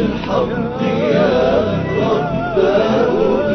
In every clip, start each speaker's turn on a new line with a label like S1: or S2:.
S1: الحق يا رباه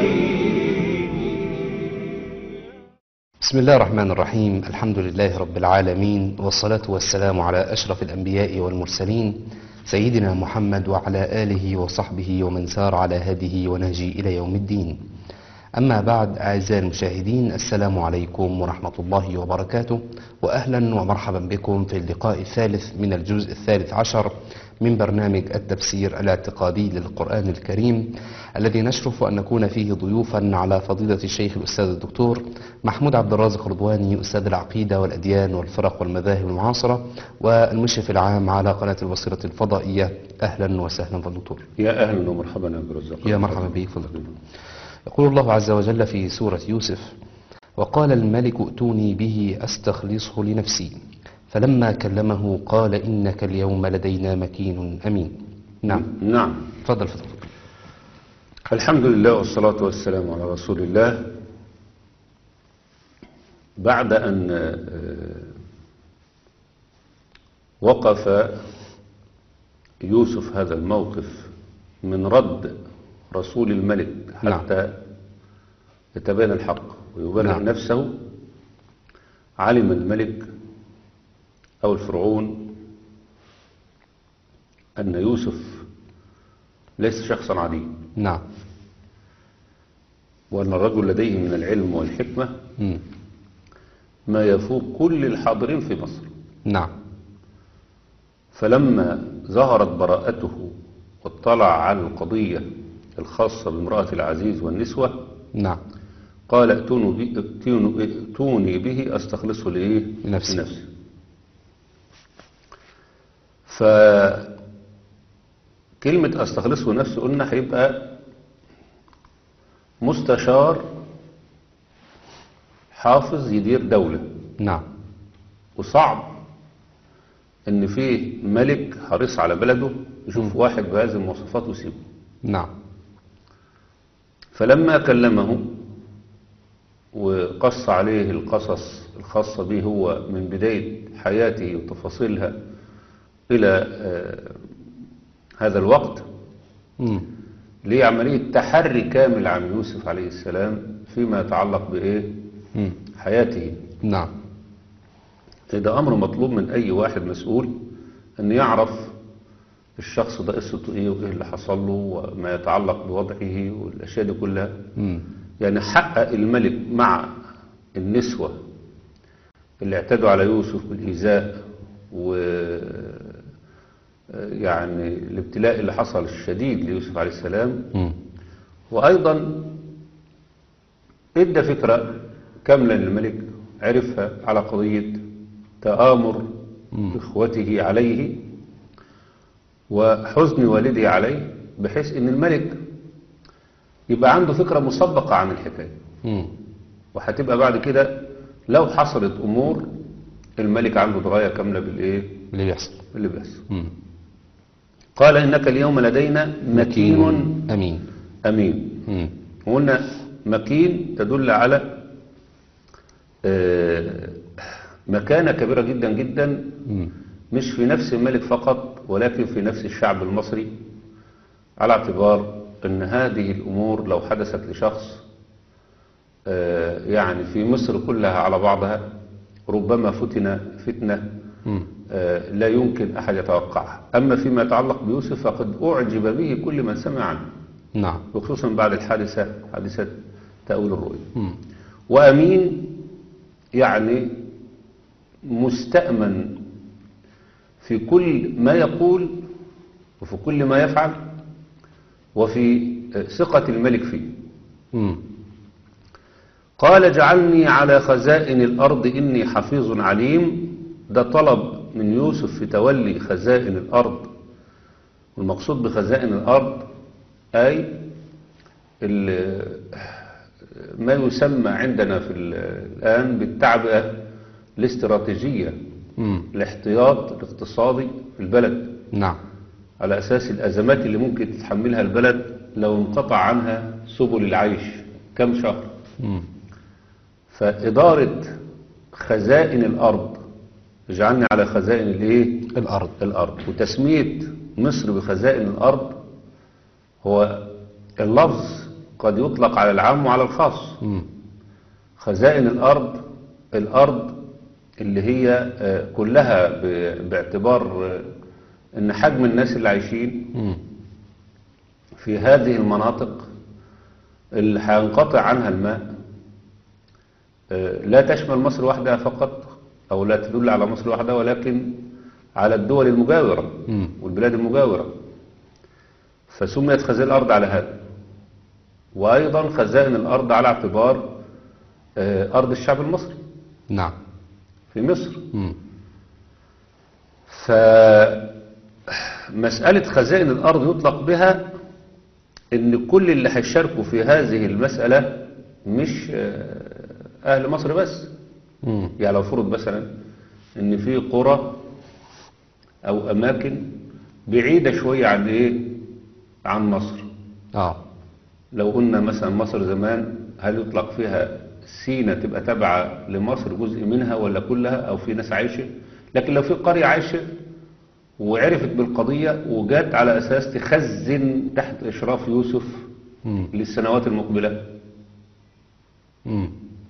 S2: بسم الله الرحمن الرحيم الحمد لله رب العالمين والصلاة والسلام على أشرف الأنبياء والمرسلين سيدنا محمد وعلى آله وصحبه ومن سار على هذه ونهجه إلى يوم الدين أما بعد أعزائي المشاهدين السلام عليكم ورحمة الله وبركاته وأهلا ومرحبا بكم في اللقاء الثالث من الجزء الثالث عشر من برنامج التفسير الاعتقادي للقرآن الكريم الذي نشرف أن نكون فيه ضيوفا على فضيلة الشيخ الأستاذ الدكتور محمود عبد الرازق رضواني أستاذ العقيدة والأديان والفرق والمذاهب المعاصرة والمشرف العام على قناة البصيرة الفضائية أهلا وسهلا بالدكتور
S3: يا اهلا ومرحبا يا عبد الرزاق
S2: يا مرحبا بك فضل يقول الله عز وجل في سورة يوسف وقال الملك ائتوني به أستخلصه لنفسي فلما كلمه قال إنك اليوم لدينا مكين أمين نعم
S3: نعم
S2: تفضل فضل
S3: الحمد لله والصلاة والسلام على رسول الله بعد أن آه، وقف يوسف هذا الموقف من رد رسول الملك حتى يتبين الحق ويبرر
S2: نعم.
S3: نفسه علم الملك أو الفرعون أن يوسف ليس شخصا عاديا
S2: نعم
S3: وأن الرجل لديه من العلم والحكمة
S2: مم.
S3: ما يفوق كل الحاضرين في مصر
S2: نعم
S3: فلما ظهرت براءته واطلع على القضية الخاصة بامرأة العزيز والنسوة
S2: نعم
S3: قال ائتونوا بي ائتونوا- ائتوني به استخلصه لايه
S2: لنفسي.
S3: لنفسي فكلمة استخلصه لنفسي قلنا هيبقى مستشار حافظ يدير دولة
S2: نعم
S3: وصعب ان فيه ملك حريص على بلده يشوف واحد بهذه المواصفات ويسيبه
S2: نعم
S3: فلما كلمه وقص عليه القصص الخاصة به هو من بداية حياته وتفاصيلها إلى آه، هذا الوقت
S2: مم.
S3: لعملية تحري كامل عن يوسف عليه السلام فيما يتعلق بإيه
S2: مم.
S3: حياته
S2: نعم
S3: ده أمر مطلوب من أي واحد مسؤول أن يعرف الشخص ده قصته إيه وإيه اللي حصل له وما يتعلق بوضعه والأشياء دي كلها
S2: مم.
S3: يعني حقق الملك مع النسوة اللي اعتدوا على يوسف بالإيذاء و يعني الابتلاء اللي حصل الشديد ليوسف عليه السلام
S2: مم.
S3: وأيضا ادى فكرة كاملة للملك عرفها على قضية تآمر إخوته عليه وحزن والده عليه بحيث ان الملك يبقى عنده فكرة مسبقة عن الحكاية
S2: مم.
S3: وهتبقى بعد كده لو حصلت امور الملك عنده دراية كاملة بالايه
S2: اللي بيحصل
S3: اللي بيحصل
S2: مم.
S3: قال انك اليوم لدينا مكين
S2: أمين
S3: امين
S2: مم.
S3: وقلنا مكين تدل على آه، مكانة كبيرة جدا جدا
S2: مم.
S3: مش في نفس الملك فقط ولكن في نفس الشعب المصري على اعتبار ان هذه الامور لو حدثت لشخص آه، يعني في مصر كلها على بعضها ربما فتن فتنة
S2: مم.
S3: آه، لا يمكن احد يتوقعها اما فيما يتعلق بيوسف فقد اعجب به كل من سمع عنه
S2: نعم
S3: وخصوصا بعد الحادثة حادثة تأويل الرؤيا
S2: مم.
S3: وأمين يعني مستأمن في كل ما يقول وفي كل ما يفعل وفي ثقة الملك فيه
S2: مم.
S3: قال اجعلني على خزائن الأرض إني حفيظ عليم ده طلب من يوسف في تولي خزائن الأرض والمقصود بخزائن الأرض أي ال- ما يسمى عندنا في ال- الآن بالتعبئة الاستراتيجية
S2: مم.
S3: الاحتياط الاقتصادي في البلد
S2: نعم
S3: على أساس الأزمات اللي ممكن تتحملها البلد لو انقطع عنها سبل العيش كم شهر
S2: مم.
S3: فإدارة خزائن الأرض اجعلني على خزائن الايه
S2: الأرض
S3: الأرض وتسمية مصر بخزائن الأرض هو اللفظ قد يطلق على العام وعلى الخاص
S2: مم.
S3: خزائن الأرض الأرض اللي هي آه، كلها ب- باعتبار آه، ان حجم الناس اللي عايشين
S2: مم.
S3: في هذه المناطق اللي هينقطع عنها الماء آه، لا تشمل مصر وحدها فقط أو لا تدل على مصر وحدها ولكن على الدول المجاورة
S2: مم.
S3: والبلاد المجاورة فسميت خزائن الأرض على هذا وأيضا خزائن الأرض على اعتبار آه، أرض الشعب المصري
S2: نعم
S3: في مصر
S2: مم.
S3: فمسألة خزائن الأرض يطلق بها إن كل اللي هيشاركوا في هذه المسألة مش آه، أهل مصر بس
S2: مم.
S3: يعني لو فرض مثلا إن في قرى أو أماكن بعيدة شوية عن إيه عن مصر
S2: اه
S3: لو قلنا مثلا مصر زمان هل يطلق فيها سينا تبقى تابعة لمصر جزء منها ولا كلها أو في ناس عايشة لكن لو في قرية عايشة وعرفت بالقضية وجات على أساس تخزن تحت إشراف يوسف
S2: مم.
S3: للسنوات المقبلة
S2: مم.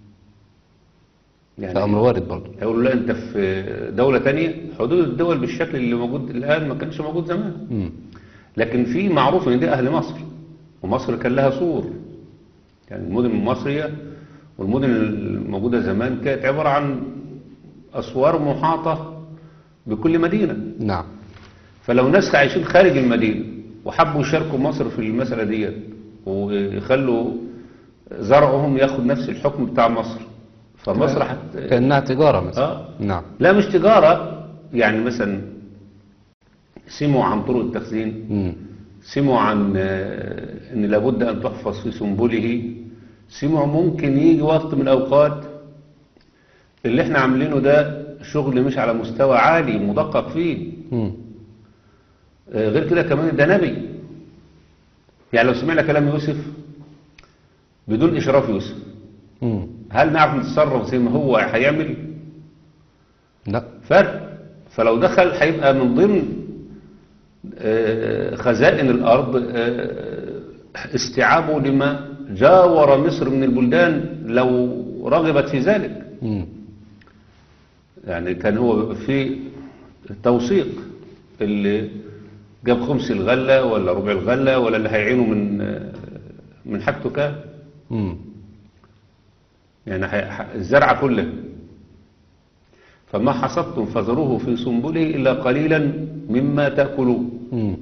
S3: يعني
S2: ده امر وارد برضه
S3: يقولوا لا أنت في دولة تانية حدود الدول بالشكل اللي موجود الآن ما كانش موجود زمان
S2: مم.
S3: لكن في معروف ان دي اهل مصر ومصر كان لها سور يعني المدن المصرية والمدن الموجودة زمان كانت عبارة عن أسوار محاطة بكل مدينة
S2: نعم
S3: فلو ناس عايشين خارج المدينة وحبوا يشاركوا مصر في المسألة ديت ويخلوا زرعهم ياخد نفس الحكم بتاع مصر فمصر حت...
S2: كانها تجاره مثلا
S3: آه.
S2: نعم
S3: لا مش تجارة يعني مثلا سمعوا عن طرق التخزين
S2: مم.
S3: سمعوا عن آه، ان لابد ان تحفظ في سنبله سمعوا ممكن يجي وقت من الاوقات اللي احنا عاملينه ده شغل مش على مستوى عالي مدقق فيه
S2: مم.
S3: آه، غير كده كمان ده نبي يعني لو سمعنا كلام يوسف بدون اشراف يوسف
S2: مم.
S3: هل نعرف نتصرف زي ما هو هيعمل
S2: لا
S3: فرق فلو دخل هيبقى من ضمن آه، خزائن الأرض آه، استيعابه لما جاور مصر من البلدان لو رغبت في ذلك
S2: مم.
S3: يعني كان هو في توثيق اللي جاب خمس الغلة ولا ربع الغلة ولا اللي هيعينه من آه، من حاجته كام
S2: مم.
S3: يعني هي- ح- الزرع كله فما حصدتم فذروه في سنبله إلا قليلا مما تأكلون
S2: مم.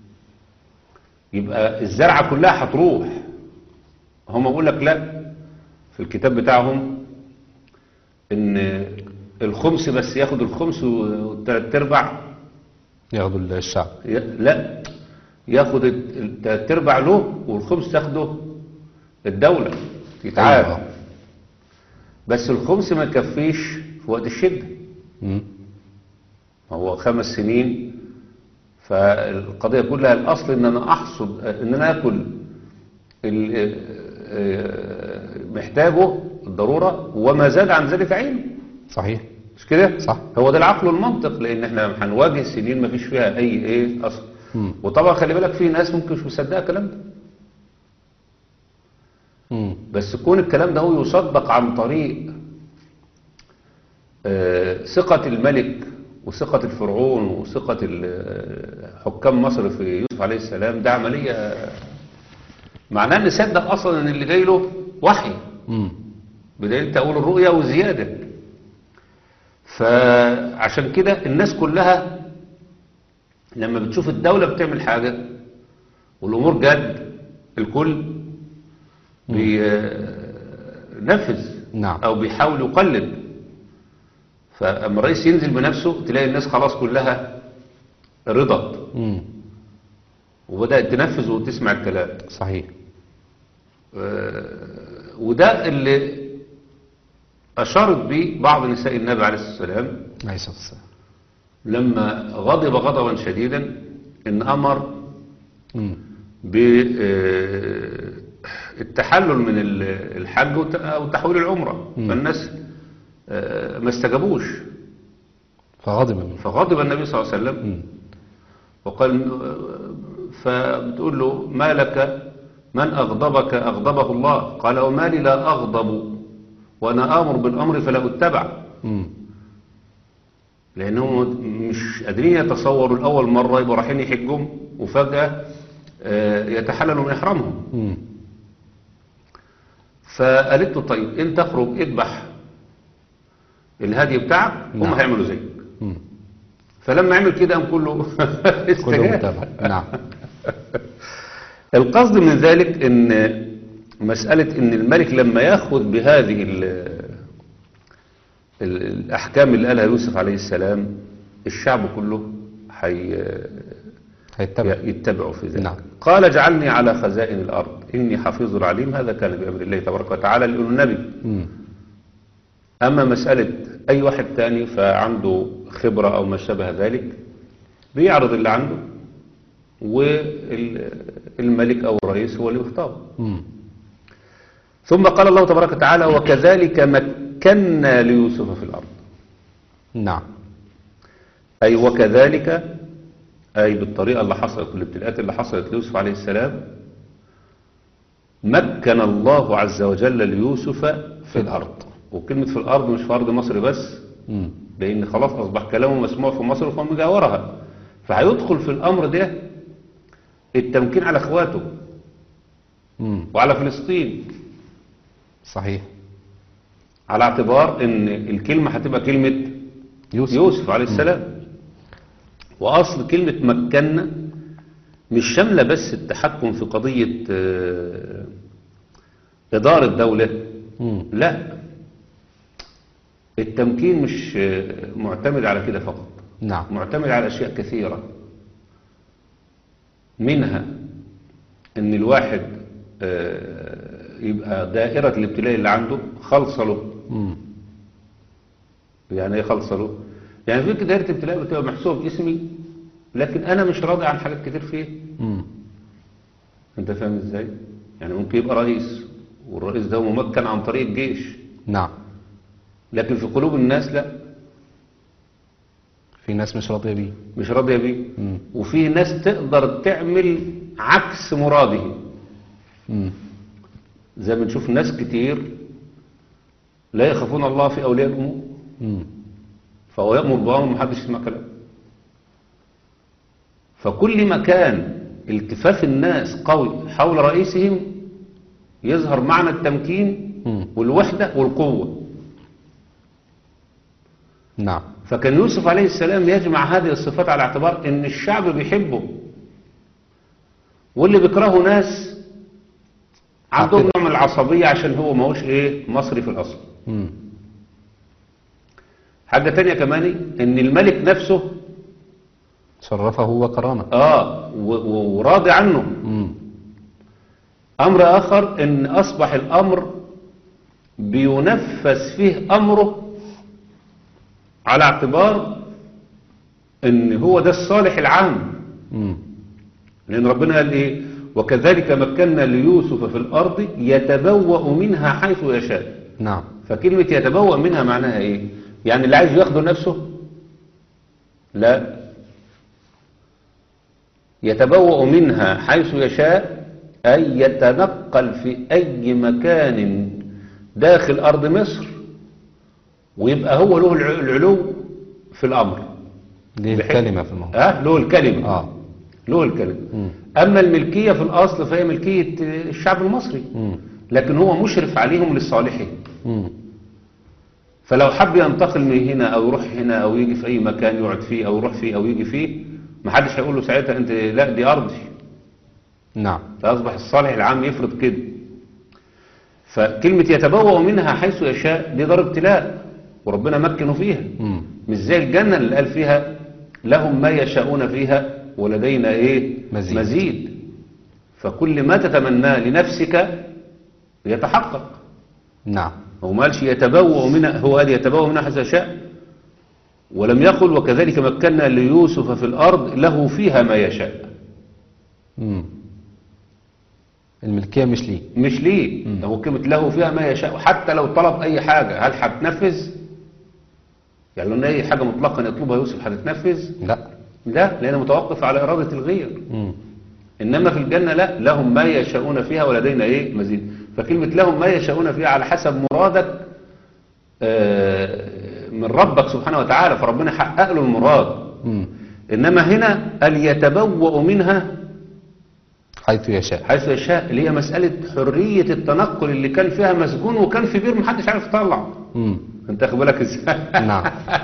S3: يبقى الزرعة كلها هتروح هم بيقول لك لا في الكتاب بتاعهم ان الخمس بس ياخد الخمس والثلاث ارباع
S2: ياخدوا الشعب
S3: ي- لا ياخد الثلاث ارباع له والخمس تاخده الدولة يتعاد
S2: أيوة.
S3: بس الخمس ما يكفيش في وقت الشدة
S2: مم.
S3: هو خمس سنين فالقضية كلها الأصل إن أنا أحصد إن أنا أكل ال- آه، محتاجه الضرورة وما زاد عن ذلك عينه
S2: صحيح
S3: مش كده؟
S2: صح.
S3: هو ده العقل والمنطق لأن إحنا هنواجه سنين ما فيش فيها أي إيه أصل
S2: مم.
S3: وطبعا خلي بالك في ناس ممكن مش مصدقة الكلام ده
S2: مم.
S3: بس كون الكلام ده هو يصدق عن طريق آه، ثقة الملك وثقة الفرعون وثقة ال- حكام مصر في يوسف عليه السلام ده عملية معناه ان صدق اصلا ان اللي جاي له وحي
S2: مم.
S3: بدليل تأويل الرؤيا وزيادة فعشان كده الناس كلها لما بتشوف الدولة بتعمل حاجة والأمور جد الكل بينفذ
S2: نعم.
S3: أو بيحاول يقلد فأما الرئيس ينزل بنفسه تلاقي الناس خلاص كلها رضت
S2: مم.
S3: وبدأت تنفذ وتسمع الكلام
S2: صحيح
S3: وده اللي أشارت به بعض نساء النبي عليه الصلاة والسلام
S2: عليه الصلاة والسلام
S3: لما غضب غضبا شديدا ان امر
S2: مم.
S3: بالتحلل من ال- الحج وت- او تحويل العمره
S2: مم.
S3: فالناس آه، ما استجابوش
S2: فغضب منه
S3: فغضب النبي صلى الله عليه وسلم
S2: مم.
S3: وقال آه، فبتقول له ما لك من أغضبك أغضبه الله قال وما لي لا أغضب وأنا آمر بالأمر فلا أتبع
S2: مم.
S3: لأنهم مش قادرين يتصوروا الأول مرة يبقوا رايحين يحجهم وفجأة آه، يتحللوا من إحرامهم
S2: مم.
S3: فقالت له طيب انت اخرج اذبح الهدي بتاعك هم
S2: نعم.
S3: هيعملوا زيك
S2: مم.
S3: فلما عمل كده قام كله
S2: كله
S3: استجاب
S2: متابع نعم
S3: القصد من ذلك ان مسألة ان الملك لما ياخذ بهذه ال ال الاحكام اللي قالها يوسف عليه السلام الشعب كله حي
S2: هيتبع
S3: يتبعوا في ذلك
S2: نعم.
S3: قال اجعلني على خزائن الارض اني حفيظ عليم هذا كان بامر الله تبارك وتعالى لانه النبي
S2: مم.
S3: أما مسألة أي واحد تاني فعنده خبرة أو ما شابه ذلك بيعرض اللي عنده والملك أو الرئيس هو اللي يختار
S2: مم.
S3: ثم قال الله تبارك وتعالى وكذلك مكنا ليوسف في الأرض
S2: نعم
S3: أي وكذلك أي بالطريقة اللي حصلت والابتلاءات اللي حصلت ليوسف عليه السلام مكن الله عز وجل ليوسف في الأرض وكلمة في الأرض مش في أرض مصر بس
S2: مم.
S3: لأن خلاص أصبح كلامه مسموع في مصر وفي مجاورها فهيدخل في الأمر ده التمكين على أخواته
S2: مم.
S3: وعلى فلسطين
S2: صحيح
S3: على اعتبار ان الكلمة هتبقى كلمة
S2: يوسف
S3: يوسف عليه السلام وأصل كلمة مكنا مش شاملة بس التحكم في قضية آه، إدارة دولة
S2: مم.
S3: لا التمكين مش آه، معتمد على كده فقط
S2: نعم
S3: معتمد على أشياء كثيرة منها ان الواحد آه، يبقى دائرة الابتلاء اللي عنده خلص له
S2: مم.
S3: يعني ايه خلص له يعني في دائرة ابتلاء بتبقى محسوبة باسمي لكن انا مش راضي عن حاجات كتير فيه
S2: مم.
S3: انت فاهم ازاي يعني ممكن يبقى رئيس والرئيس ده ممكن عن طريق الجيش
S2: نعم
S3: لكن في قلوب الناس لا
S2: في ناس مش راضية بيه
S3: مش راضية بيه
S2: مم.
S3: وفي ناس تقدر تعمل عكس مراده
S2: مم.
S3: زي ما نشوف ناس كتير لا يخافون الله في أولياء الأمور
S2: مم.
S3: فهو يأمر بأمر محدش يسمع كلامه فكل ما كان التفاف الناس قوي حول رئيسهم يظهر معنى التمكين
S2: مم.
S3: والوحدة والقوة
S2: نعم
S3: فكان يوسف عليه السلام يجمع هذه الصفات على اعتبار ان الشعب بيحبه واللي بيكرهه ناس عندهم
S2: عقيدة.
S3: نوع من العصبية عشان هو ما هوش ايه مصري في الاصل
S2: مم.
S3: حاجة تانية كمان ان الملك نفسه
S2: شرفه وكرمه
S3: اه و- و- وراضي عنه
S2: مم.
S3: امر اخر ان اصبح الامر بينفذ فيه امره على اعتبار ان هو ده الصالح العام
S2: مم.
S3: لأن ربنا قال إيه وكذلك مكنا ليوسف في الأرض يتبوأ منها حيث يشاء
S2: نعم
S3: فكلمة يتبوأ منها معناها إيه يعني اللي عايز ياخده لنفسه لا يتبوأ منها حيث يشاء أي يتنقل في أي مكان داخل أرض مصر ويبقى هو له الع- العلو في الأمر
S2: دي
S3: بحيث-
S2: الكلمة في الموضوع
S3: ها له الكلمة
S2: اه
S3: له الكلمة
S2: مم.
S3: أما الملكية في الأصل فهي ملكية الشعب المصري
S2: مم.
S3: لكن هو مشرف عليهم للصالحين
S2: مم.
S3: فلو حب ينتقل من هنا أو يروح هنا أو يجي في أي مكان يقعد فيه أو يروح فيه أو يجي فيه محدش هيقول له ساعتها أنت لا دي أرضي
S2: نعم
S3: فأصبح الصالح العام يفرض كده فكلمة يتبوأ منها حيث يشاء دي دار ابتلاء وربنا مكنوا فيها
S2: مم.
S3: مش زي الجنة اللي قال فيها لهم ما يشاءون فيها ولدينا ايه
S2: مزيد.
S3: مزيد فكل ما تتمناه لنفسك يتحقق
S2: نعم
S3: هو ما قالش يتبوأ منها هو قال يتبوأ منها حيث يشاء ولم يقل وكذلك مكنا ليوسف في الأرض له فيها ما يشاء
S2: مم. الملكية مش ليه
S3: مش ليه هو كلمة له فيها ما يشاء حتى لو طلب أي حاجة هل هتنفذ يعني لو إن أي حاجة مطلقا يطلبها يوسف هتتنفذ
S2: لا
S3: لا لأنه متوقف على إرادة الغير
S2: مم.
S3: إنما في الجنة لا لهم ما يشاءون فيها ولدينا إيه مزيد فكلمة لهم ما يشاءون فيها على حسب مرادك آه، من ربك سبحانه وتعالى فربنا حقق له المراد
S2: مم.
S3: إنما هنا قال يتبوأ منها
S2: حيث يشاء
S3: حيث يشاء اللي هي مسألة حرية التنقل اللي كان فيها مسجون وكان في بير محدش عارف يطلع
S2: مم.
S3: انت واخد بالك ازاي
S2: نعم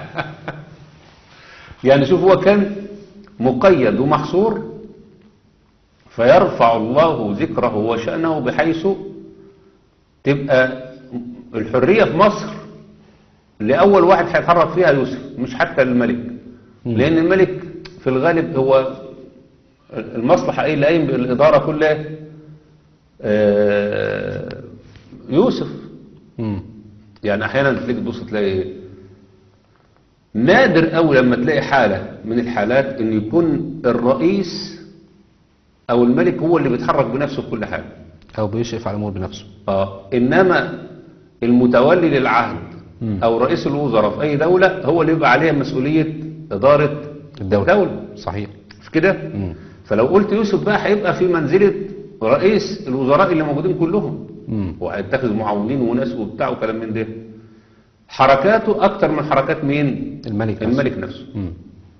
S3: يعني شوف هو كان مقيد ومحصور فيرفع الله ذكره وشأنه بحيث تبقى الحرية في مصر لأول واحد هيتحرك فيها يوسف مش حتى الملك لأن الملك في الغالب هو المصلحة ايه اللي قايم بالإدارة كلها آه، يوسف
S2: مم.
S3: يعني احيانا تلاقي تبص تلاقي ايه نادر قوي لما تلاقي حالة من الحالات ان يكون الرئيس او الملك هو اللي بيتحرك بنفسه في كل حاجة
S2: أو بيشرف على الأمور بنفسه
S3: اه انما المتولي للعهد
S2: مم.
S3: او رئيس الوزراء في اي دولة هو اللي يبقى عليه مسؤولية ادارة
S2: الدولة
S3: الدولة
S2: صحيح
S3: مش كده
S2: مم.
S3: فلو قلت يوسف بقى هيبقى في منزلة رئيس الوزراء اللي موجودين كلهم
S2: مم.
S3: وهيتخذ معاونين وناس وبتاع وكلام من ده حركاته اكتر من حركات مين
S2: الملك نفسه.
S3: الملك نفسه
S2: مم.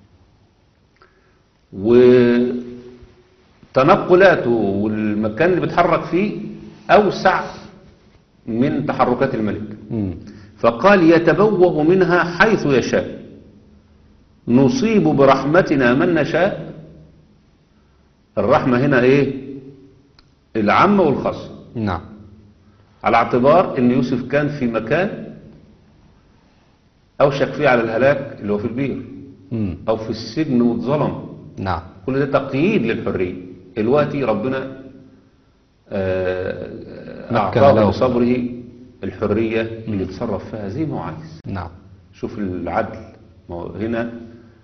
S3: وتنقلاته والمكان اللي بيتحرك فيه اوسع من تحركات الملك
S2: مم.
S3: فقال يتبوأ منها حيث يشاء نصيب برحمتنا من نشاء الرحمة هنا ايه العامة والخاصة
S2: نعم
S3: على اعتبار ان يوسف كان في مكان اوشك فيه على الهلاك اللي هو في البير
S2: مم.
S3: او في السجن واتظلم
S2: نعم
S3: كل ده تقييد للحرية دلوقتي ربنا آه،
S2: مكن
S3: اعطاه
S2: له.
S3: لصبره الحرية اللي يتصرف فيها زي ما هو عايز
S2: نعم
S3: شوف العدل ما هو هنا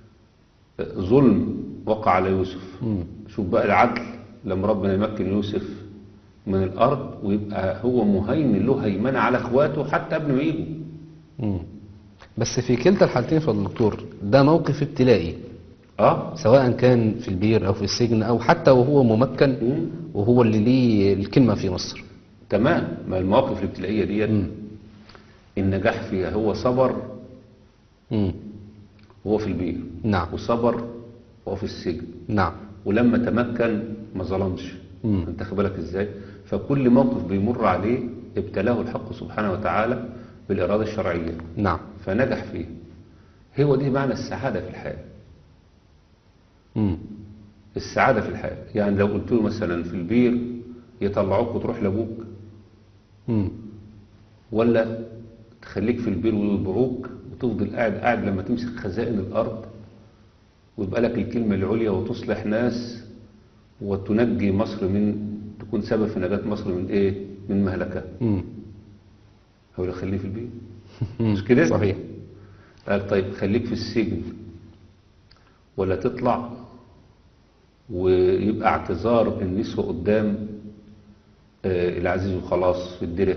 S3: ظلم وقع على يوسف
S2: مم.
S3: شوف بقى العدل لما ربنا يمكن يوسف من الأرض ويبقى هو مهيمن له هيمنة على اخواته حتى قبل ما يجوا
S2: مم. بس في كلتا الحالتين فضل الدكتور ده موقف ابتلائي
S3: اه
S2: سواء كان في البير أو في السجن أو حتى وهو ممكن
S3: مم.
S2: وهو اللي ليه الكلمة في مصر
S3: تمام ما المواقف الابتلائية ديت
S2: مم.
S3: النجاح فيها هو صبر
S2: مم.
S3: وهو في البير
S2: نعم
S3: وصبر وهو في السجن
S2: نعم
S3: ولما تمكن ما ظلمش
S2: مم.
S3: انت خد بالك ازاي فكل موقف بيمر عليه ابتلاه الحق سبحانه وتعالى بالإرادة الشرعية
S2: نعم
S3: فنجح فيه هو دي معنى السعادة في الحياة
S2: مم.
S3: السعادة في الحياة يعني لو قلت له مثلا في البير يطلعوك وتروح لابوك
S2: مم.
S3: ولا تخليك في البير ويبيعوك وتفضل قاعد قاعد لما تمسك خزائن الأرض ويبقى لك الكلمة العليا وتصلح ناس وتنجي مصر من تكون سبب في نجاة مصر من ايه من مهلكة
S2: مم.
S3: هو اللي خليه في البيت
S2: مم.
S3: مش كده
S2: صحيح
S3: قال طيب خليك في السجن ولا تطلع ويبقى اعتذار النسوة قدام آه، العزيز وخلاص في الدرة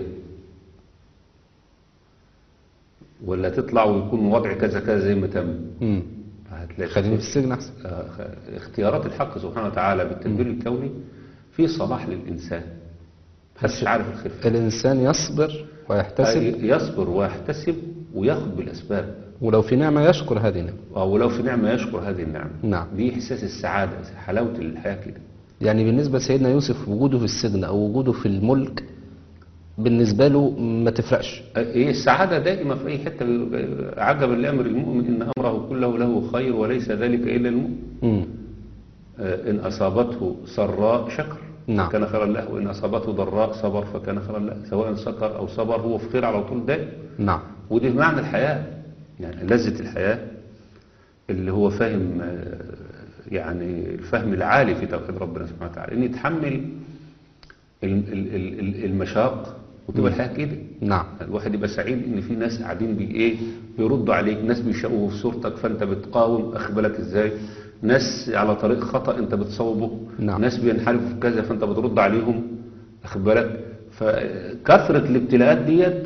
S3: ولا تطلع ويكون وضع كذا كذا زي ما تم
S2: مم.
S3: هتلاقي
S2: خليني في السجن أحسن
S3: آه، خ- اختيارات الحق سبحانه وتعالى بالتدبير الكوني في صلاح للإنسان بس عارف الخير فين.
S2: الإنسان يصبر ويحتسب
S3: يصبر ويحتسب وياخد بالأسباب
S2: ولو في نعمة يشكر هذه النعمة
S3: ولو في نعمة يشكر هذه النعمة
S2: نعم.
S3: دي إحساس السعادة حلاوة الحياة كده
S2: يعني بالنسبة لسيدنا يوسف وجوده في السجن أو وجوده في الملك بالنسبة له ما تفرقش
S3: إيه السعادة دائمة في أي حتة عجبا لأمر المؤمن إن أمره كله له خير وليس ذلك إلا المؤمن
S2: مم.
S3: آه، إن أصابته سراء شكر
S2: نعم.
S3: فكان خيرا له وإن أصابته ضراء صبر فكان خيرا له سواء سكر أو صبر هو في خير على طول دائم
S2: نعم
S3: ودي معنى الحياة يعني لذة الحياة اللي هو فاهم آه، يعني الفهم العالي في توحيد ربنا سبحانه وتعالى ان يتحمل ال- ال- ال- ال- المشاق وتبقى الحياة كده
S2: نعم
S3: الواحد يبقى سعيد ان في ناس قاعدين بي ايه بيردوا عليك ناس بيشوهوا في صورتك فانت بتقاوم اخد بالك ازاي ناس على طريق خطأ انت بتصوبه
S2: نعم.
S3: ناس بينحرفوا في كذا فانت بترد عليهم اخد بالك فكثرة الابتلاءات ديت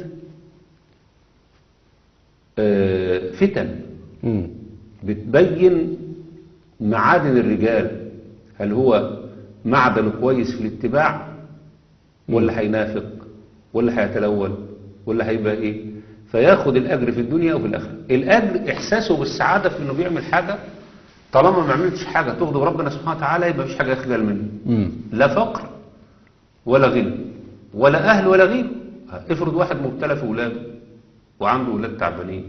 S3: آه، فتن
S2: مم.
S3: بتبين معادن الرجال هل هو معدنه كويس في الاتباع ولا هينافق ولا هيتلون ولا هيبقى ايه فياخد الاجر في الدنيا وفي الاخره الاجر احساسه بالسعاده في انه بيعمل حاجه طالما ما عملتش حاجه تغضب ربنا سبحانه وتعالى يبقى مفيش حاجه يخجل منه
S2: مم.
S3: لا فقر ولا غنى ولا اهل ولا غير افرض واحد مبتلى في اولاده وعنده اولاد تعبانين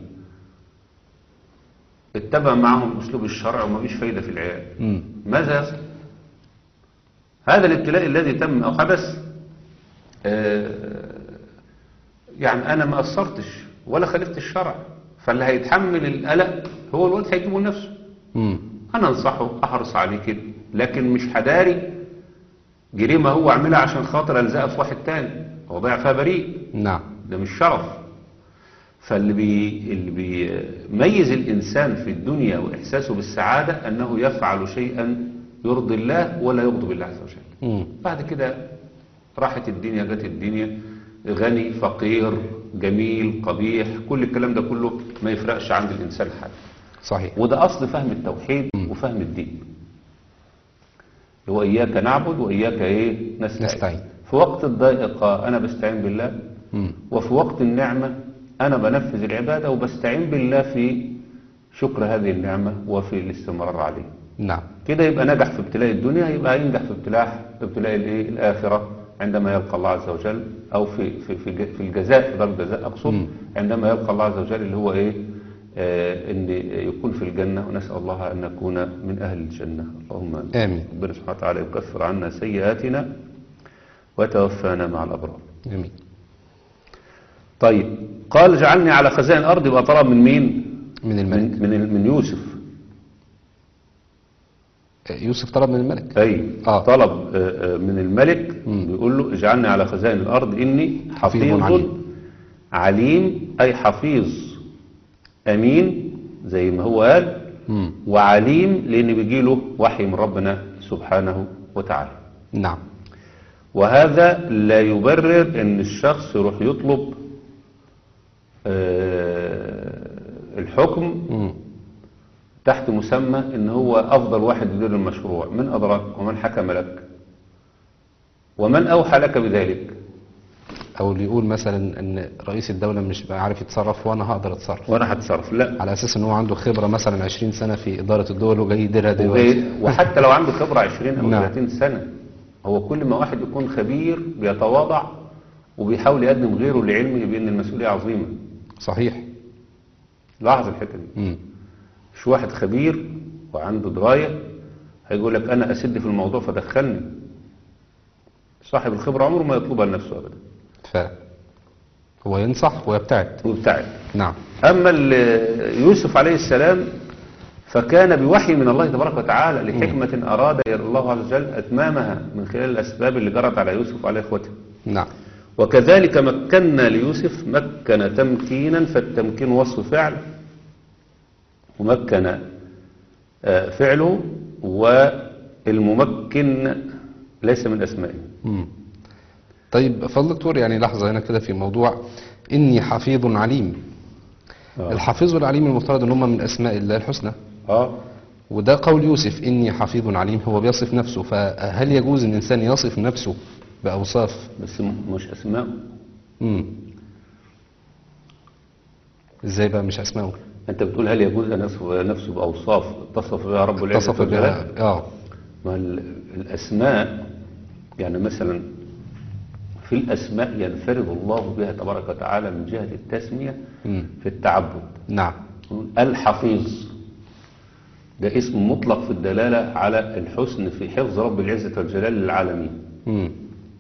S3: اتبع معهم اسلوب الشرع وما فيش فايده في العيال
S2: مم.
S3: ماذا يصل هذا الابتلاء الذي تم او حدث آه، يعني انا ما قصرتش ولا خالفت الشرع فاللي هيتحمل القلق هو الولد هيجيبه لنفسه
S2: مم.
S3: انا انصحه احرص عليه كده لكن مش هداري جريمه هو عاملها عشان خاطر الزقها في واحد تاني هو ضيع فيها بريء
S2: نعم
S3: ده مش شرف فاللي بي اللي بيميز الانسان في الدنيا واحساسه بالسعاده انه يفعل شيئا يرضي الله ولا يغضب الله عز وجل
S2: مم.
S3: بعد كده راحت الدنيا جت الدنيا غني فقير جميل قبيح كل الكلام ده كله ما يفرقش عند الانسان حاجه
S2: صحيح
S3: وده أصل فهم التوحيد وفهم الدين هو إياك نعبد وإياك إيه نستعين,
S2: نستعين.
S3: في وقت الضيقة أنا بستعين بالله
S2: مم.
S3: وفي وقت النعمة أنا بنفذ العبادة وبستعين بالله في شكر هذه النعمة وفي الاستمرار عليه
S2: نعم
S3: كده يبقى نجح في ابتلاء الدنيا يبقى ينجح في ابتلاء ابتلاء الايه الاخره عندما يلقى الله عز وجل او في في في ج- في الجزاء في دار الجزاء اقصد
S2: مم.
S3: عندما يلقى الله عز وجل اللي هو ايه آه ان يكون في الجنه ونسال الله ان نكون من اهل الجنه اللهم آمين.
S2: آمين.
S3: ربنا سبحانه وتعالى يكفر عنا سيئاتنا ويتوفانا مع الابرار
S2: جميل
S3: طيب قال اجعلني على خزائن الارض يبقى طلب من مين
S2: من الملك
S3: من من, من يوسف
S2: يوسف طلب من الملك
S3: أي
S2: آه.
S3: طلب آه، آه، من الملك
S2: مم.
S3: بيقول له اجعلني على خزائن الأرض إني
S2: حفيظ
S3: حفيظ
S2: عليم.
S3: عليم أي حفيظ أمين زي ما هو قال
S2: مم.
S3: وعليم لأن بيجي له وحي من ربنا سبحانه وتعالى
S2: نعم
S3: وهذا لا يبرر ان الشخص يروح يطلب آه، الحكم
S2: مم.
S3: تحت مسمى ان هو افضل واحد يدير المشروع من ادراك ومن حكم لك ومن اوحى لك بذلك
S2: او اللي يقول مثلا ان رئيس الدولة مش بقى عارف يتصرف وانا هقدر اتصرف
S3: وانا هتصرف لا
S2: على اساس ان هو عنده خبرة مثلا 20 سنة في ادارة الدول وجاي يديرها دلوقتي
S3: وغير- وحتى لو عنده خبرة 20 او
S2: نعم.
S3: 30 سنة هو كل ما واحد يكون خبير بيتواضع وبيحاول يقدم غيره لعلمه بان المسؤولية عظيمة
S2: صحيح
S3: لاحظ الحتة دي
S2: مم.
S3: مش واحد خبير وعنده دراية هيقول لك أنا أسد في الموضوع فدخلني صاحب الخبرة عمره ما يطلبها لنفسه أبدا
S2: ف هو ينصح ويبتعد
S3: وبتاعت
S2: نعم
S3: أما ال- يوسف عليه السلام فكان بوحي من الله تبارك وتعالى لحكمة أراد الله عز وجل أتمامها من خلال الأسباب اللي جرت على يوسف وعلى إخوته
S2: نعم
S3: وكذلك مكنا ليوسف مكن تمكينا فالتمكين وصف فعل ومكن آه، فعله والممكن ليس من أسمائه
S2: مم. طيب فضل دكتور يعني لحظة هنا كده في موضوع إني حفيظ عليم
S3: آه.
S2: الحفيظ والعليم المفترض ان هم من أسماء الله الحسنى
S3: آه
S2: وده قول يوسف إني حفيظ عليم هو بيصف نفسه فهل يجوز أن الإنسان يصف نفسه بأوصاف
S3: بس م- مش أسماء
S2: مم. إزاي بقى مش أسماءه
S3: أنت بتقول هل يجوز أن يصف نفسه بأوصاف اتصف بها رب العزة
S2: اتصف
S3: والجلال
S2: بها آه
S3: ما ال- الأسماء يعني مثلا في الأسماء ينفرد الله بها تبارك وتعالى من جهة التسمية
S2: مم.
S3: في التعبد
S2: نعم
S3: الحفيظ ده اسم مطلق في الدلالة على الحسن في حفظ رب العزة والجلال للعالمين
S2: مم.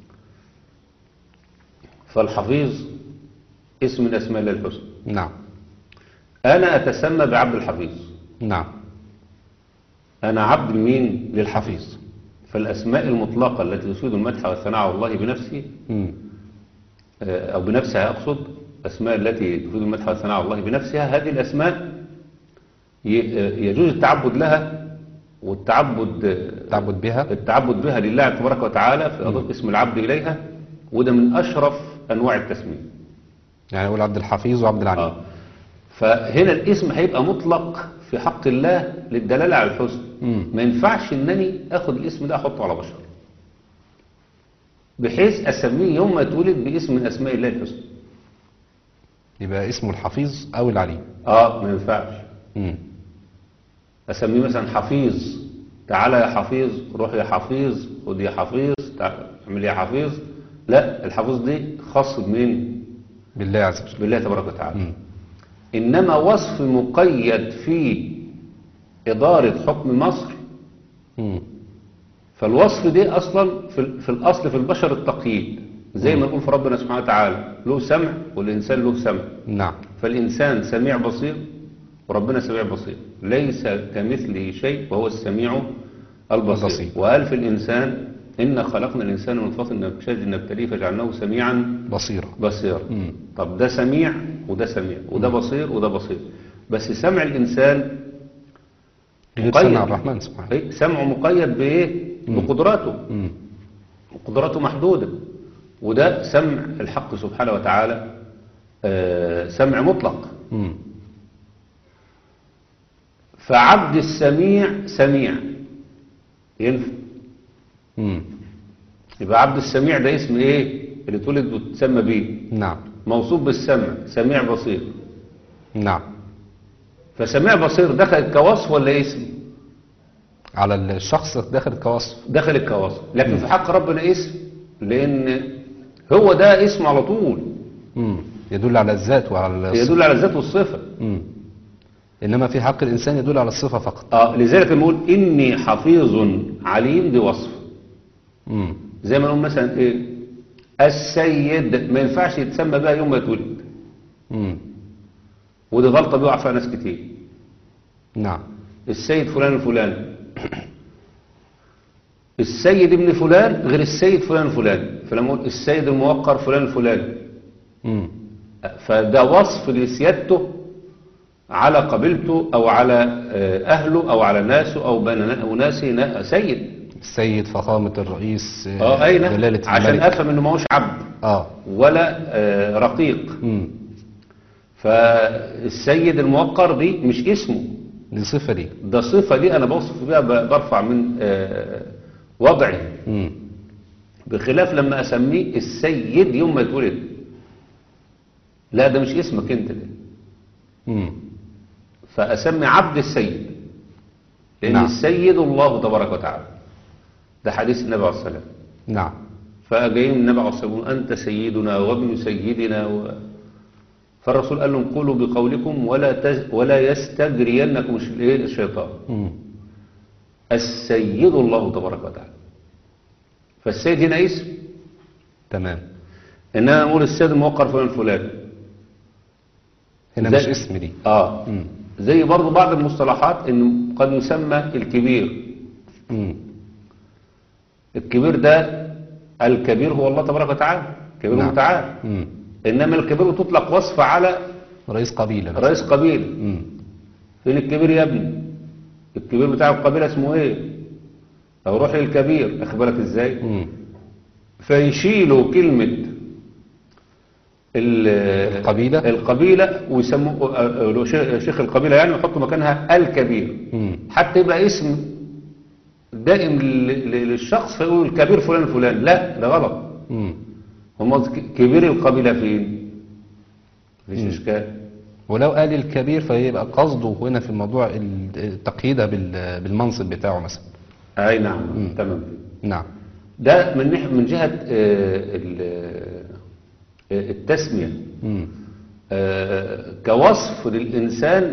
S3: فالحفيظ اسم من أسماء الله الحسنى
S2: نعم
S3: أنا أتسمى بعبد الحفيظ
S2: نعم
S3: أنا عبد مين للحفيظ فالأسماء المطلقة التي تفيد المدح والثناء على الله بنفسه
S2: مم.
S3: آه، أو بنفسها أقصد أسماء التي تفيد المدح والثناء على الله بنفسها هذه الأسماء ي- آه، يجوز التعبد لها والتعبد آه،
S2: تعبد بها
S3: التعبد بها لله تبارك وتعالى في إضافة اسم العبد إليها وده من أشرف أنواع التسمية
S2: يعني يقول عبد الحفيظ وعبد العليم
S3: آه. فهنا الاسم هيبقى مطلق في حق الله للدلالة على الحسن
S2: مم.
S3: ما ينفعش انني اخد الاسم ده احطه على بشر بحيث اسميه يوم ما اتولد باسم من اسماء الله الحسنى
S2: يبقى اسمه الحفيظ او العليم
S3: اه ما ينفعش
S2: مم.
S3: اسميه مثلا حفيظ تعالى يا حفيظ روح يا حفيظ خد يا حفيظ تعال اعمل يا حفيظ لا الحفيظ دي خاص بمين
S2: بالله عز وجل
S3: بالله تبارك وتعالى
S2: مم.
S3: انما وصف مقيد في اداره حكم مصر
S2: مم.
S3: فالوصف دي اصلا في, ال- في الاصل في البشر التقييد زي ما نقول في ربنا سبحانه وتعالى له سمع والانسان له سمع
S2: نعم
S3: فالإنسان سميع بصير وربنا سميع بصير ليس كمثله شيء وهو السميع البصير
S2: البصير.
S3: وقال في الإنسان إن خلقنا الإنسان من فضل نبتشاج نبتليه فجعلناه سميعا
S2: بصيرة
S3: بصيرا
S2: مم.
S3: طب ده سميع وده سميع وده بصير وده بصير بس سمع الإنسان
S2: غير
S3: مقيد.
S2: سمع الرحمن سبحانه
S3: إيه؟ سمعه مقيد بإيه؟ بقدراته
S2: مم.
S3: قدراته محدودة وده سمع الحق سبحانه وتعالى آه، سمع مطلق
S2: مم.
S3: فعبد السميع سميع ينفع
S2: مم.
S3: يبقى عبد السميع ده اسم ايه اللي تولد وتسمى بيه
S2: نعم
S3: موصوف بالسمع سميع بصير
S2: نعم
S3: فسميع بصير دخل كوصف ولا اسم
S2: على الشخص داخل كوصف
S3: دخل كوصف لكن في حق ربنا اسم لان هو ده اسم على طول
S2: مم. يدل على الذات وعلى الصفة
S3: يدل على الذات والصفه
S2: مم. إنما في حق الإنسان يدل على الصفة فقط
S3: اه لذلك نقول اني حفيظ عليم دي وصف
S2: مم.
S3: زي ما نقول مثلا ايه السيد ما ينفعش يتسمى بها يوم ما يتولد
S2: مم.
S3: ودي غلطه بيقع فيها ناس كتير
S2: نعم
S3: السيد فلان الفلاني السيد ابن فلان غير السيد فلان الفلاني فلما اقول السيد الموقر فلان الفلاني
S2: مم.
S3: فده وصف لسيادته على قبيلته او على آه، اهله او على ناسه او بين اناسه نا- سيد
S2: السيد فخامة الرئيس
S3: اه اي نعم
S2: دلالة
S3: عشان
S2: الملك
S3: افهم انه ما هوش عبد
S2: اه
S3: ولا آه، رقيق
S2: مم.
S3: فالسيد الموقر دي مش اسمه
S2: دي صفة دي
S3: ده صفة دي أنا بوصف بيها ب- برفع من آه، وضعي
S2: مم.
S3: بخلاف لما أسميه السيد يوم ما يتولد لا ده مش اسمك أنت ده
S2: مم.
S3: فأسمي عبد السيد لأن
S2: نعم.
S3: السيد الله تبارك وتعالى ده حديث النبي عليه الصلاة والسلام
S2: نعم
S3: فجايين النبي عليه الصلاة والسلام أنت سيدنا وابن سيدنا و... فالرسول قال لهم قولوا بقولكم ولا تز... ولا يستجرينكم الش- الإيه؟ الشيطان
S2: مم.
S3: السيد الله تبارك وتعالى فالسيد هنا اسم
S2: تمام
S3: ان انا اقول السيد الموقر فلان فلان
S2: هنا
S3: زي-
S2: مش اسم دي
S3: اه
S2: مم.
S3: زي برضو بعض المصطلحات انه قد يسمى الكبير
S2: مم.
S3: الكبير ده الكبير هو الله تبارك وتعالى كبير
S2: نعم.
S3: متعال
S2: مم.
S3: انما الكبير تطلق وصف على
S2: رئيس قبيلة بس.
S3: رئيس قبيله
S2: مم.
S3: فين الكبير يا ابني الكبير بتاع القبيله اسمه ايه او روح للكبير اخبرك ازاي
S2: مم.
S3: فيشيلوا كلمة ال-
S2: القبيلة؟
S3: القبيلة ويسموا آه، آه، شيخ- شيخ القبيلة يعني ويحطوا مكانها الكبير
S2: مم.
S3: حتى يبقى اسم دائم ل- ل- للشخص فيقول الكبير فلان فلان لا ده غلط
S2: مم.
S3: هم قصد ك- كبير القبيلة فين مفيش اشكال
S2: ولو قال الكبير فيبقى قصده هنا في الموضوع ال- تقييدها بال- بالمنصب بتاعه مثلا
S3: اي نعم تمام
S2: نعم
S3: ده من ناحية من جهة آه، ال- آه، التسمية
S2: مم.
S3: آه، كوصف للإنسان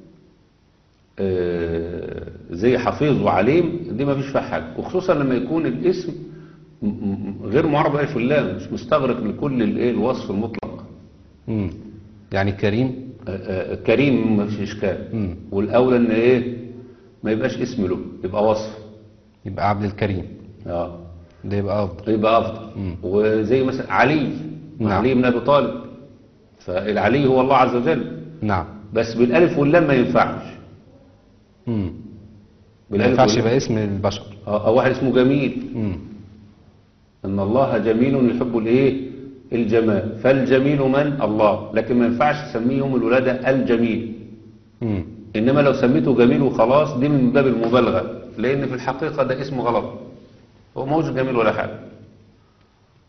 S3: آه، زي حفيظ وعليم دي ما فيش فيها حاجة وخصوصا لما يكون الاسم م- م- غير معرب ألف الله مش مستغرق لكل الايه الوصف المطلق
S2: مم. يعني كريم
S3: آه، آه، كريم ما فيش إشكال
S2: مم.
S3: والأولى إن إيه ما يبقاش اسم له يبقى وصف
S2: يبقى عبد الكريم
S3: اه
S2: ده يبقى أفضل
S3: يبقى أفضل
S2: مم.
S3: وزي مثلا علي
S2: نعم.
S3: علي بن أبي طالب فالعلي هو الله عز وجل
S2: نعم
S3: بس بالالف واللام ما ينفعش
S2: مم. ما
S3: بالالف
S2: ينفعش
S3: واللام.
S2: يبقى اسم البشر
S3: اه أو واحد اسمه جميل
S2: مم.
S3: ان الله جميل يحب الايه الجمال فالجميل من الله لكن ما ينفعش تسميه يوم الولاده الجميل
S2: مم.
S3: انما لو سميته جميل وخلاص دي من باب المبالغه لان في الحقيقه ده اسم غلط هو ما هوش جميل ولا حاجه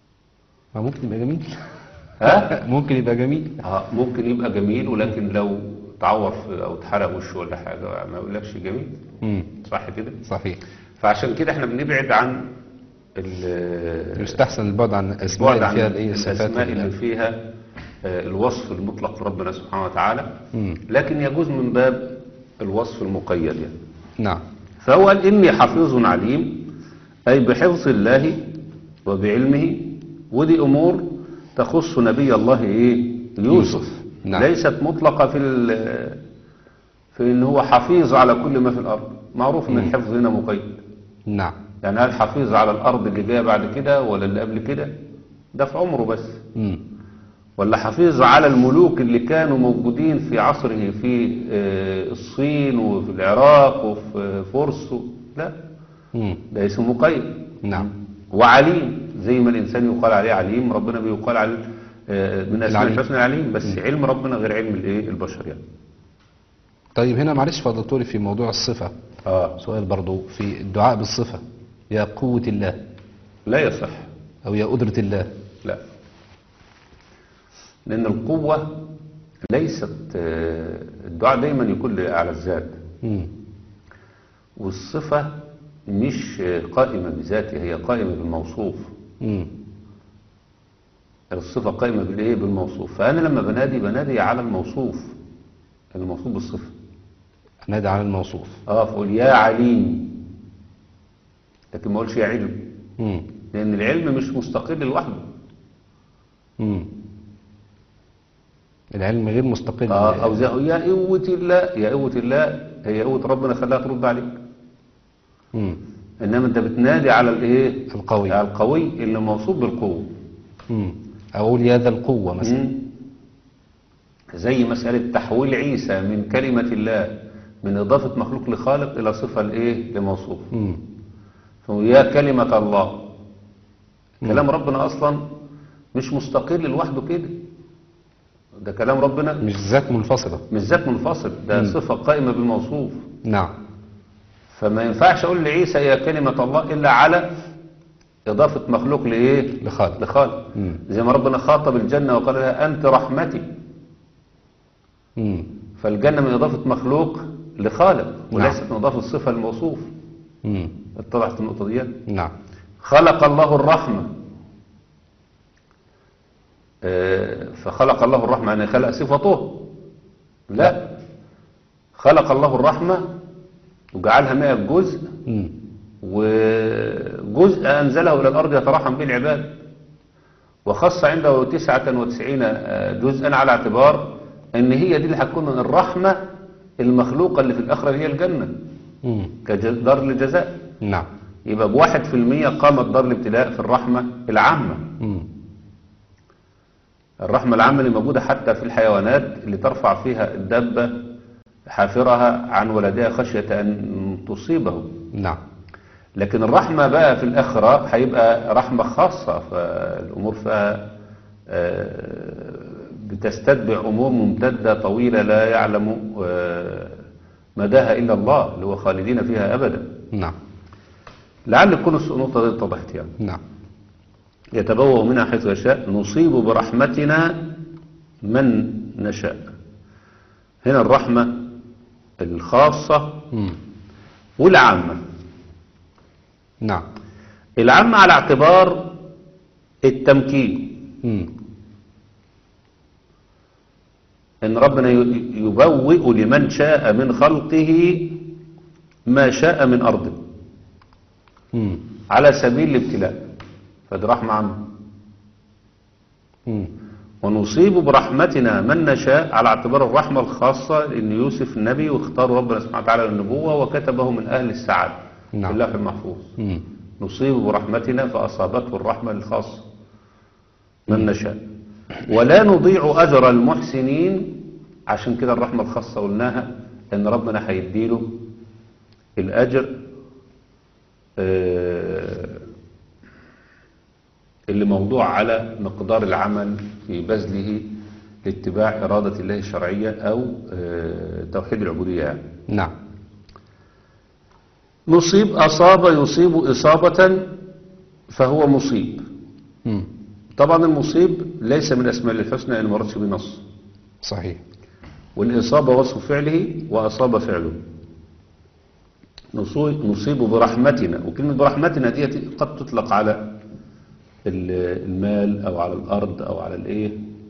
S2: ما ممكن يبقى جميل
S3: ها؟
S2: ممكن يبقى جميل
S3: اه ممكن يبقى جميل ولكن لو تعور في او اتحرق وشه ولا حاجه ما يقولكش جميل
S2: مم.
S3: صح كده
S2: صحيح
S3: فعشان كده احنا بنبعد عن ال-
S2: يستحسن البعد عن الاسماء
S3: البعد
S2: اللي
S3: عن
S2: فيها الايه الصفات
S3: الاسماء
S2: ال-
S3: اللي فيها آه، الوصف المطلق لربنا سبحانه وتعالى
S2: مم.
S3: لكن يجوز من باب الوصف المقيد يعني
S2: نعم
S3: فهو قال إني حفيظ عليم أي بحفظ الله وبعلمه ودي أمور تخص نبي الله إيه يوسف
S2: يوسف. نعم.
S3: ليست مطلقة في ال- في إن هو حفيظ على كل ما في الأرض معروف إن الحفظ هنا مقيد
S2: نعم
S3: يعني هل حفيظ على الأرض اللي جاية بعد كده ولا اللي قبل كده ده في عمره بس
S2: مم.
S3: ولا حفيظ على الملوك اللي كانوا موجودين في عصره في آه، الصين وفي العراق وفي فرس و- لا
S2: مم.
S3: ده اسم مقيد
S2: نعم
S3: وعليم زي ما الإنسان يقال عليه عليم ربنا بيقال عليه آه، من أسماء
S2: العليم.
S3: الحسنى العليم بس علم ربنا غير علم الايه البشر يعني
S2: طيب هنا معلش فضلتولي في موضوع الصفة
S3: اه
S2: سؤال برضو في الدعاء بالصفة يا قوة الله
S3: لا يصح
S2: أو يا قدرة الله
S3: لا لأن القوة ليست آه، الدعاء دايما يكون على الذات
S2: مم.
S3: والصفة مش قائمة بذاتها هي قائمة بالموصوف
S2: مم.
S3: الصفة قائمة بالإيه بالموصوف فأنا لما بنادي بنادي على الموصوف الموصوف بالصفة
S2: نادي على الموصوف
S3: اه فقول يا عليم لكن ما اقولش يا علم
S2: مم.
S3: لأن العلم مش مستقل لوحده
S2: مم. العلم غير مستقل
S3: آه أو زي يا قوة الله يا قوة الله هي قوة ربنا خلاها ترد عليك
S2: مم.
S3: إنما أنت بتنادي على الإيه
S2: القوي.
S3: على القوي اللي موصوف بالقوة
S2: مم. أقول يا ذا القوة مثلا
S3: مم. زي مسألة تحويل عيسى من كلمة الله من إضافة مخلوق لخالق إلى صفة لإيه لموصوف
S2: مم.
S3: فهو يا كلمة الله كلام ربنا أصلا مش مستقل لوحده كده ده كلام ربنا
S2: مش ذات منفصلة
S3: مش ذات منفصل ده صفة قائمة بالموصوف
S2: نعم
S3: فما ينفعش أقول لعيسى يا كلمة الله إلا على إضافة مخلوق لإيه
S2: لخالق.
S3: لخالق
S2: مم.
S3: زي ما ربنا خاطب الجنة وقال لها أنت رحمتي
S2: مم.
S3: فالجنة من إضافة مخلوق لخالق
S2: نعم.
S3: وليست من إضافة صفة لموصوف
S2: مم.
S3: اتضحت النقطة دي
S2: نعم
S3: خلق الله الرحمة آه، فخلق الله الرحمة يعني خلق صفته لا خلق الله الرحمة وجعلها مئة جزء
S2: مم.
S3: وجزء أنزله إلى الأرض يترحم به العباد وخص عنده تسعة وتسعين جزءا على اعتبار أن هي دي اللي هتكون الرحمة المخلوقة اللي في الآخرة اللي هي الجنة
S2: مم.
S3: كدار للجزاء
S2: نعم
S3: يبقى بواحد في المية قامت دار الابتلاء في الرحمة العامة
S2: مم.
S3: الرحمة العامة اللي موجودة حتى في الحيوانات اللي ترفع فيها الدابة حافرها عن ولدها خشية أن تصيبه
S2: نعم
S3: لكن الرحمة بقى في الآخرة هيبقى رحمة خاصة فالأمور فيها آه، بتستتبع أمور ممتدة طويلة لا يعلم آه، مداها إلا الله اللي هو خالدين فيها أبدا
S2: نعم
S3: لعل تكون النقطة دي اتضحت يعني
S2: نعم
S3: يتبوأ منها حيث يشاء نصيب برحمتنا من نشاء هنا الرحمة الخاصة
S2: مم.
S3: والعامة
S2: نعم
S3: العامة على اعتبار التمكين
S2: مم.
S3: ان ربنا ي- يبوئ لمن شاء من خلقه ما شاء من أرضه
S2: مم.
S3: على سبيل الابتلاء فدي رحمة عامة
S2: مم.
S3: ونصيب برحمتنا من نشاء على اعتبار الرحمة الخاصة لأن يوسف نبي واختار ربنا سبحانه وتعالى للنبوة وكتبه من أهل السعادة
S2: نعم.
S3: في اللوح المحفوظ
S2: مم.
S3: نصيب برحمتنا فأصابته الرحمة الخاصة من نشاء ولا نضيع أجر المحسنين عشان كده الرحمة الخاصة قلناها أن ربنا هيديله الأجر آه، اللي موضوع على مقدار العمل في بذله لاتباع إرادة الله الشرعية أو آه، توحيد العبودية يعني.
S2: نعم
S3: نصيب أصاب يصيب إصابة فهو مصيب
S2: مم.
S3: طبعا المصيب ليس من أسماء الله الحسنى إن ما وردش بنص
S2: صحيح
S3: والإصابة وصف فعله وأصاب فعله نصو- نصيب برحمتنا وكلمة برحمتنا دي قد تطلق على ال- المال أو على الأرض أو على الإيه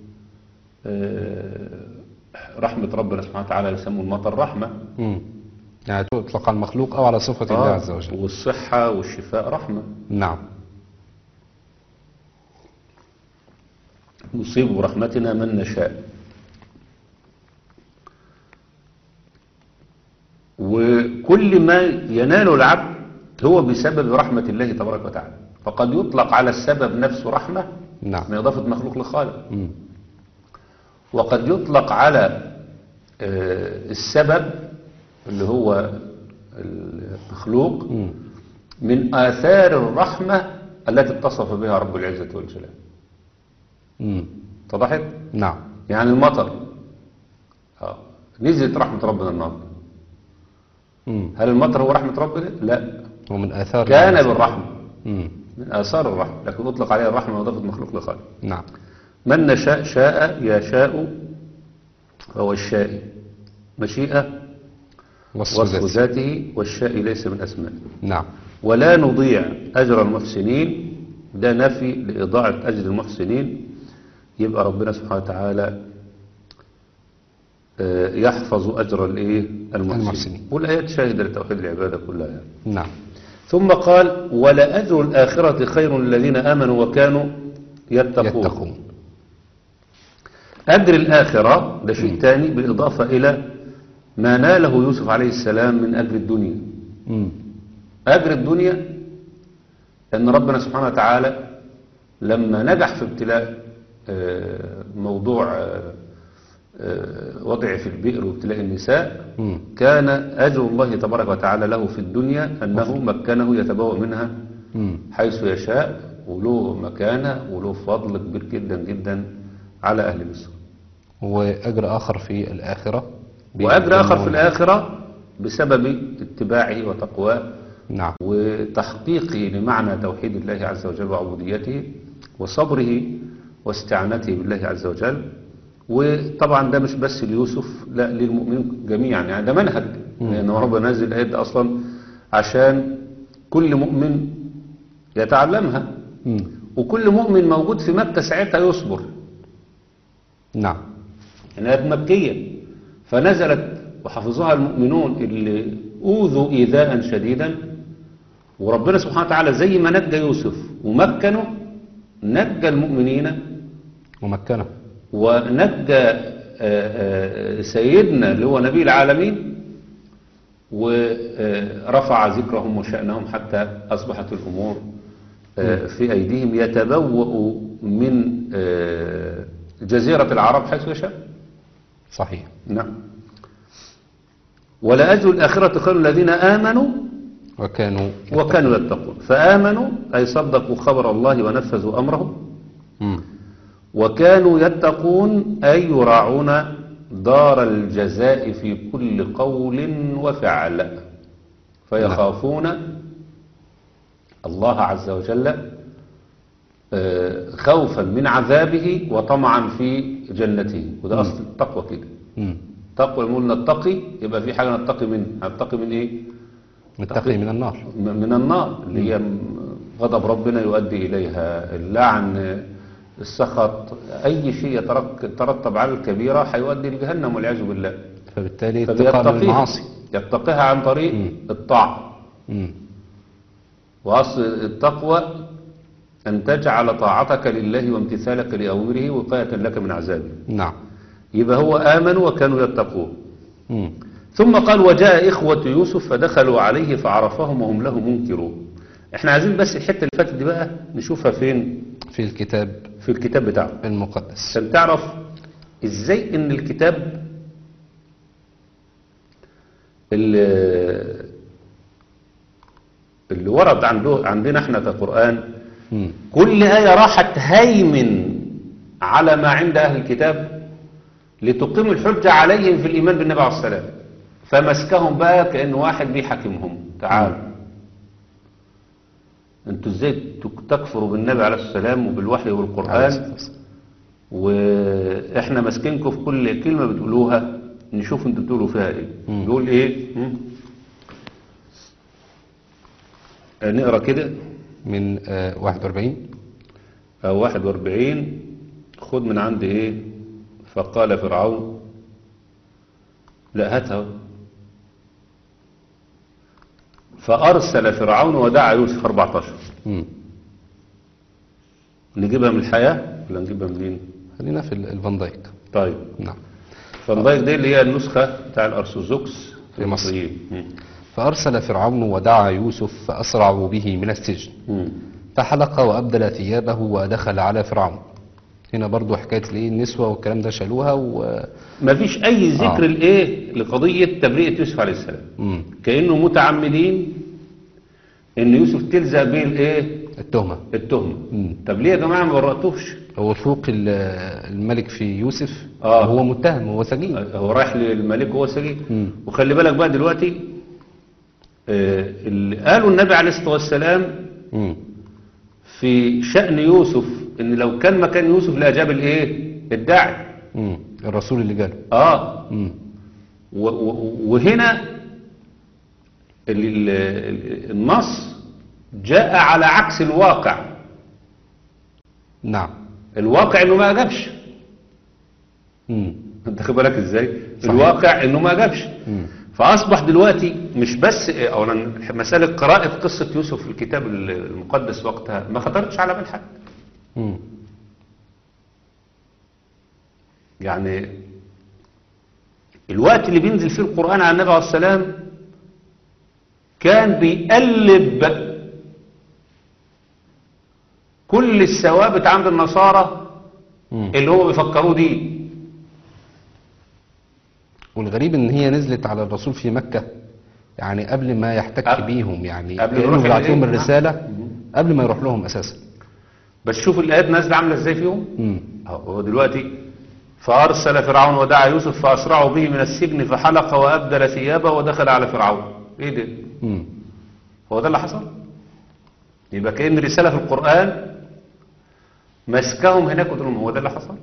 S3: آه، رحمة ربنا سبحانه وتعالى يسموا المطر رحمة
S2: مم. يعني تطلق على المخلوق أو على صفة الله
S3: آه،
S2: عز وجل
S3: والصحة والشفاء رحمة
S2: نعم
S3: نصيب برحمتنا من نشاء وكل ما يناله العبد هو بسبب رحمة الله تبارك وتعالى فقد يطلق على السبب نفسه رحمة
S2: نعم
S3: من إضافة مخلوق لخالق
S2: مم.
S3: وقد يطلق على آه، السبب اللي هو المخلوق
S2: مم.
S3: من آثار الرحمة التي اتصف بها رب العزة والجلال
S2: مم.
S3: اتضحت؟
S2: نعم
S3: يعني المطر آه. نزلت رحمة ربنا النهارده
S2: مم.
S3: هل المطر هو رحمة ربنا؟ لا
S2: ومن آثار
S3: كان
S2: الله.
S3: بالرحمة
S2: مم.
S3: من آثار الرحمة لكن أطلق عليها الرحمة وإضافة مخلوق لخالق
S2: نعم
S3: من نشاء شاء يشاء فهو الشائي مشيئة
S2: وصف
S3: وصف
S2: ذاته.
S3: ذاته والشائي ليس من أسمائه
S2: نعم
S3: ولا نضيع أجر المحسنين ده نفي لإضاعة أجر المحسنين يبقى ربنا سبحانه وتعالى آه، يحفظ أجر الإيه المحسنين
S2: المحسنين.
S3: والآيات شاهدة لتوحيد العبادة كلها يعني.
S2: نعم
S3: ثم قال ولأجر الآخرة خير للذين آمنوا وكانوا يتقون,
S2: يتقون
S3: أجر الآخرة ده شيء تاني بالإضافة إلى ما ناله يوسف عليه السلام من أجر الدنيا
S2: مم.
S3: أجر الدنيا أن ربنا سبحانه وتعالى لما نجح في ابتلاء آه، موضوع آه، آه، وضعه في البئر وابتلاء النساء
S2: مم.
S3: كان أجر الله تبارك وتعالى له في الدنيا أنه مكنه يتبوأ منها
S2: مم.
S3: حيث يشاء وله مكانة وله فضل كبير جدا جدا على أهل مصر
S2: وأجر آخر في الآخرة
S3: وأجر آخر في
S2: بيتمون-
S3: الآخرة بسبب اتباعه وتقواه
S2: نعم
S3: وتحقيقه لمعنى توحيد الله عز وجل وعبوديته وصبره واستعانته بالله عز وجل وطبعا ده مش بس ليوسف لا للمؤمنين جميعا يعني ده منهج لأن ربنا نزل الآيات دي أصلا عشان كل مؤمن يتعلمها
S2: مم.
S3: وكل مؤمن موجود في مكة ساعتها يصبر
S2: نعم
S3: إنها مكية فنزلت وحفظها المؤمنون اللي أوذوا إيذاء شديدا وربنا سبحانه وتعالى زي ما نجى يوسف ومكنه نجى المؤمنين
S2: ممكنة
S3: ونجى آه، آه، سيدنا اللي هو نبي العالمين ورفع ذكرهم وشأنهم حتى أصبحت الأمور آه، في أيديهم يتبوأ من آه، جزيرة العرب حيث يشاء
S2: صحيح
S3: نعم ولأجر الآخرة خير الذين آمنوا
S2: وكانوا
S3: وكانوا يتقون فآمنوا أي صدقوا خبر الله ونفذوا أمره
S2: مم.
S3: وكانوا يتقون أي يراعون دار الجزاء في كل قول وفعل فيخافون الله عز وجل آه، خوفا من عذابه وطمعا في جنته وده أصل التقوى كده
S2: مم.
S3: تقوى يقول نتقي يبقى في حاجة نتقي منها نتقي من ايه
S2: متقي من النار
S3: م- من النار اللي هي م- غضب ربنا يؤدي إليها اللعن السخط أي شيء يترك- يترتب على الكبيرة هيؤدي لجهنم والعياذ بالله
S2: فبالتالي اتقى
S3: فبيتقيها
S2: للمعاصي
S3: يتقيها عن طريق
S2: مم.
S3: الطاعة
S2: مم.
S3: وأصل التقوى أن تجعل طاعتك لله وامتثالك لأوامره وقاية لك من عذابه
S2: نعم
S3: يبقى هو آمنوا وكانوا يتقون
S2: مم.
S3: ثم قال وجاء إخوة يوسف فدخلوا عليه فعرفهم وهم له منكرون احنا عايزين بس الحتة اللي فاتت دي بقى نشوفها فين
S2: في الكتاب
S3: في الكتاب بتاعه
S2: المقدس
S3: عشان تعرف ازاي ان الكتاب اللي, اللي ورد عنده عندنا احنا كقرآن
S2: مم.
S3: كل آية راحت هيمن على ما عند أهل الكتاب لتقيم الحجة عليهم في الإيمان بالنبي عليه السلام فمسكهم بقى كأن واحد بيحكمهم تعال انتوا ازاي تك- تكفروا بالنبي عليه الصلاة والسلام وبالوحي
S2: عليه
S3: والقرآن
S2: الصلاة والسلام.
S3: واحنا ماسكينكم في كل كلمة بتقولوها نشوف انتوا بتقولوا فيها ايه
S2: مم.
S3: بيقول ايه مم. آه، نقرا كده
S2: من آه، 41
S3: أو 41 خد من عند ايه فقال فرعون لا هاتها أهو. فأرسل فرعون ودعا يوسف 14
S2: مم.
S3: نجيبها من الحياة ولا نجيبها منين
S2: خلينا في ال- الفان دايك
S3: طيب
S2: نعم
S3: فان دايك دي اللي هي النسخة بتاع الأرثوذكس
S2: في مصر.
S3: المصريين. مم.
S2: فأرسل فرعون ودعا يوسف فأسرعوا به من السجن
S3: مم.
S2: فحلق وأبدل ثيابه ودخل على فرعون هنا برضو حكاية الايه النسوة والكلام ده شالوها و
S3: ما فيش أي ذكر
S2: آه.
S3: الإيه لقضية تبرئة يوسف عليه السلام
S2: مم.
S3: كأنه متعمدين إن يوسف تلزق به الإيه
S2: التهمة
S3: التهمة
S2: مم.
S3: طب ليه يا جماعة ما برأتوش
S2: هو فوق ال- الملك في يوسف
S3: آه.
S2: هو متهم هو سجين
S3: هو رايح للملك وهو سجين
S2: مم.
S3: وخلي بالك بقى دلوقتي آه، اللي قالوا النبي عليه الصلاة والسلام
S2: مم.
S3: في شأن يوسف ان لو كان مكان يوسف لأجاب الايه الداعي
S2: مم. الرسول اللي جاله
S3: اه
S2: مم.
S3: و- و- وهنا ال- ال- ال- النص جاء على عكس الواقع
S2: نعم
S3: الواقع انه ما اجابش
S2: مم.
S3: انت خد بالك ازاي
S2: صحيح.
S3: الواقع انه ما اجابش
S2: مم.
S3: فاصبح دلوقتي مش بس اولا مساله قراءه قصه يوسف في الكتاب المقدس وقتها ما خطرتش على بال حد
S2: مم.
S3: يعني الوقت اللي بينزل فيه القرآن على النبي عليه السلام كان بيقلب كل الثوابت عند النصارى
S2: مم.
S3: اللي هو بيفكروه دي
S2: والغريب ان هي نزلت على الرسول في مكة يعني قبل ما يحتك
S3: قبل-
S2: بيهم يعني
S3: قبل
S2: كأنه
S3: يروح
S2: بيبعت لهم
S3: الإيه؟
S2: الرسالة قبل ما يروح لهم اساسا
S3: بس شوف الآيات نازلة عاملة ازاي فيهم
S2: مم.
S3: أهو هو دلوقتي فأرسل فرعون ودعا يوسف فأسرعوا به من السجن فحلق وأبدل ثيابه ودخل على فرعون ايه ده
S2: مم.
S3: هو ده اللي حصل يبقى كأن رسالة في القرآن مسكهم هناك وتقول لهم هو ده اللي حصل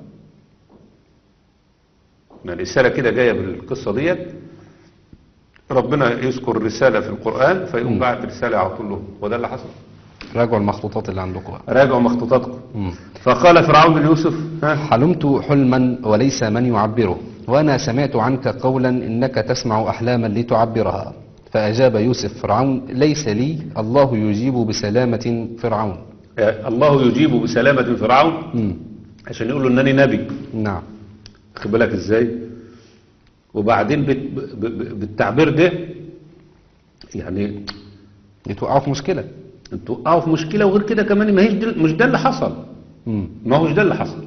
S3: ما الرسالة كده جاية بالقصة ديت ربنا يذكر الرسالة في القرآن فيقوم بعت رسالة على طول لهم هو ده اللي حصل
S2: راجعوا المخطوطات اللي عندكم بقى
S3: راجعوا مخطوطاتكم
S2: مم.
S3: فقال فرعون ليوسف ها
S2: حلمت حلما وليس من يعبره وأنا سمعت عنك قولا إنك تسمع أحلاما لتعبرها فأجاب يوسف فرعون ليس لي الله يجيب بسلامة فرعون
S3: آه، الله يجيب بسلامة فرعون
S2: مم.
S3: عشان يقول له انني نبي
S2: نعم
S3: خد بالك ازاي وبعدين بت- ب- ب- بالتعبير ده يعني
S2: يتوقعوا في مشكلة
S3: انتوا وقعوا في مشكله وغير كده كمان ما هيش ده مش ده اللي حصل
S2: مم.
S3: ما هوش ده اللي حصل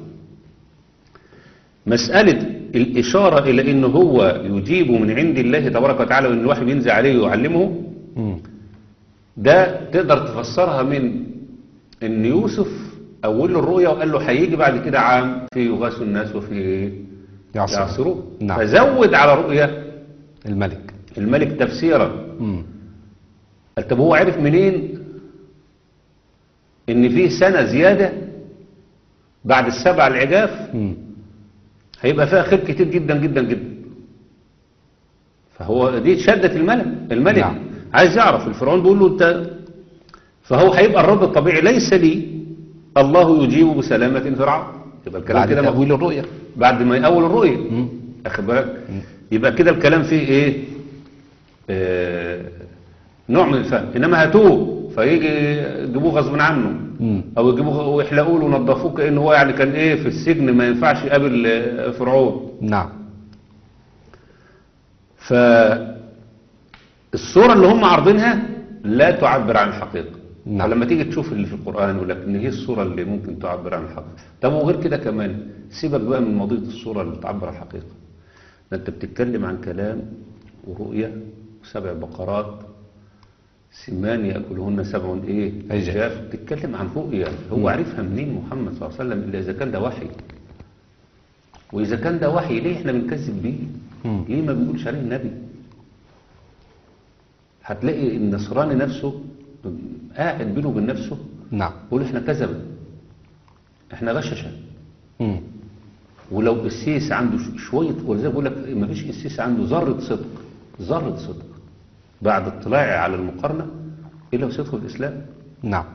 S3: مسألة الإشارة إلى إن هو يجيب من عند الله تبارك وتعالى وإن الوحي بينزل عليه ويعلمه
S2: مم.
S3: ده تقدر تفسرها من إن يوسف أول له الرؤيا وقال له هيجي بعد كده عام في يغاث الناس وفي
S2: يعصر
S3: يعصروه
S2: نعم.
S3: فزود على رؤيا
S2: الملك
S3: الملك تفسيرا
S2: مم.
S3: قال طب هو عرف منين إن فيه سنة زيادة بعد السبع العجاف
S2: مم.
S3: هيبقى فيها خير كتير جدا جدا جدا فهو دي شدت الملك الملك
S2: نعم.
S3: عايز يعرف الفرعون بيقول له انت فهو هيبقى الرد الطبيعي ليس لي الله يجيب بسلامة فرعون يبقى الكلام
S2: بعد
S3: كده
S2: تأويل الرؤية
S3: بعد ما يأول الرؤية
S2: مم.
S3: اخد بالك يبقى كده الكلام فيه ايه آه نوع من الفهم انما هاتوه فيجي يجيبوه غصب عنه
S2: مم.
S3: او يجيبوه ويحلقوه له ونضفوه كأنه هو يعني كان ايه في السجن ما ينفعش يقابل آه، فرعون
S2: نعم
S3: فالصورة اللي هم عارضينها لا تعبر عن الحقيقة
S2: نعم.
S3: فلما تيجي تشوف اللي في القرآن يقول لك ان هي الصورة اللي ممكن تعبر عن الحقيقة طب وغير كده كمان سيبك بقى من مضية الصورة اللي تعبر عن الحقيقة ده انت بتتكلم عن كلام ورؤية وسبع بقرات سمان يأكلهن سبع ايه
S2: عجاف.
S3: عجاف بتتكلم عن رؤية هو عرفها منين محمد صلى الله عليه وسلم إلا إذا كان ده وحي وإذا كان ده وحي ليه احنا بنكذب بيه
S2: مم.
S3: ليه ما بيقولش عليه النبي هتلاقي النصراني نفسه قاعد بينه وبين نفسه
S2: نعم
S3: يقول احنا كذبة احنا غششة
S2: مم.
S3: ولو السيس عنده ش- شوية ولذلك بقول لك ما فيش السيس عنده ذرة صدق ذرة صدق بعد اطلاعي على المقارنة إلا وصدقه الإسلام
S2: نعم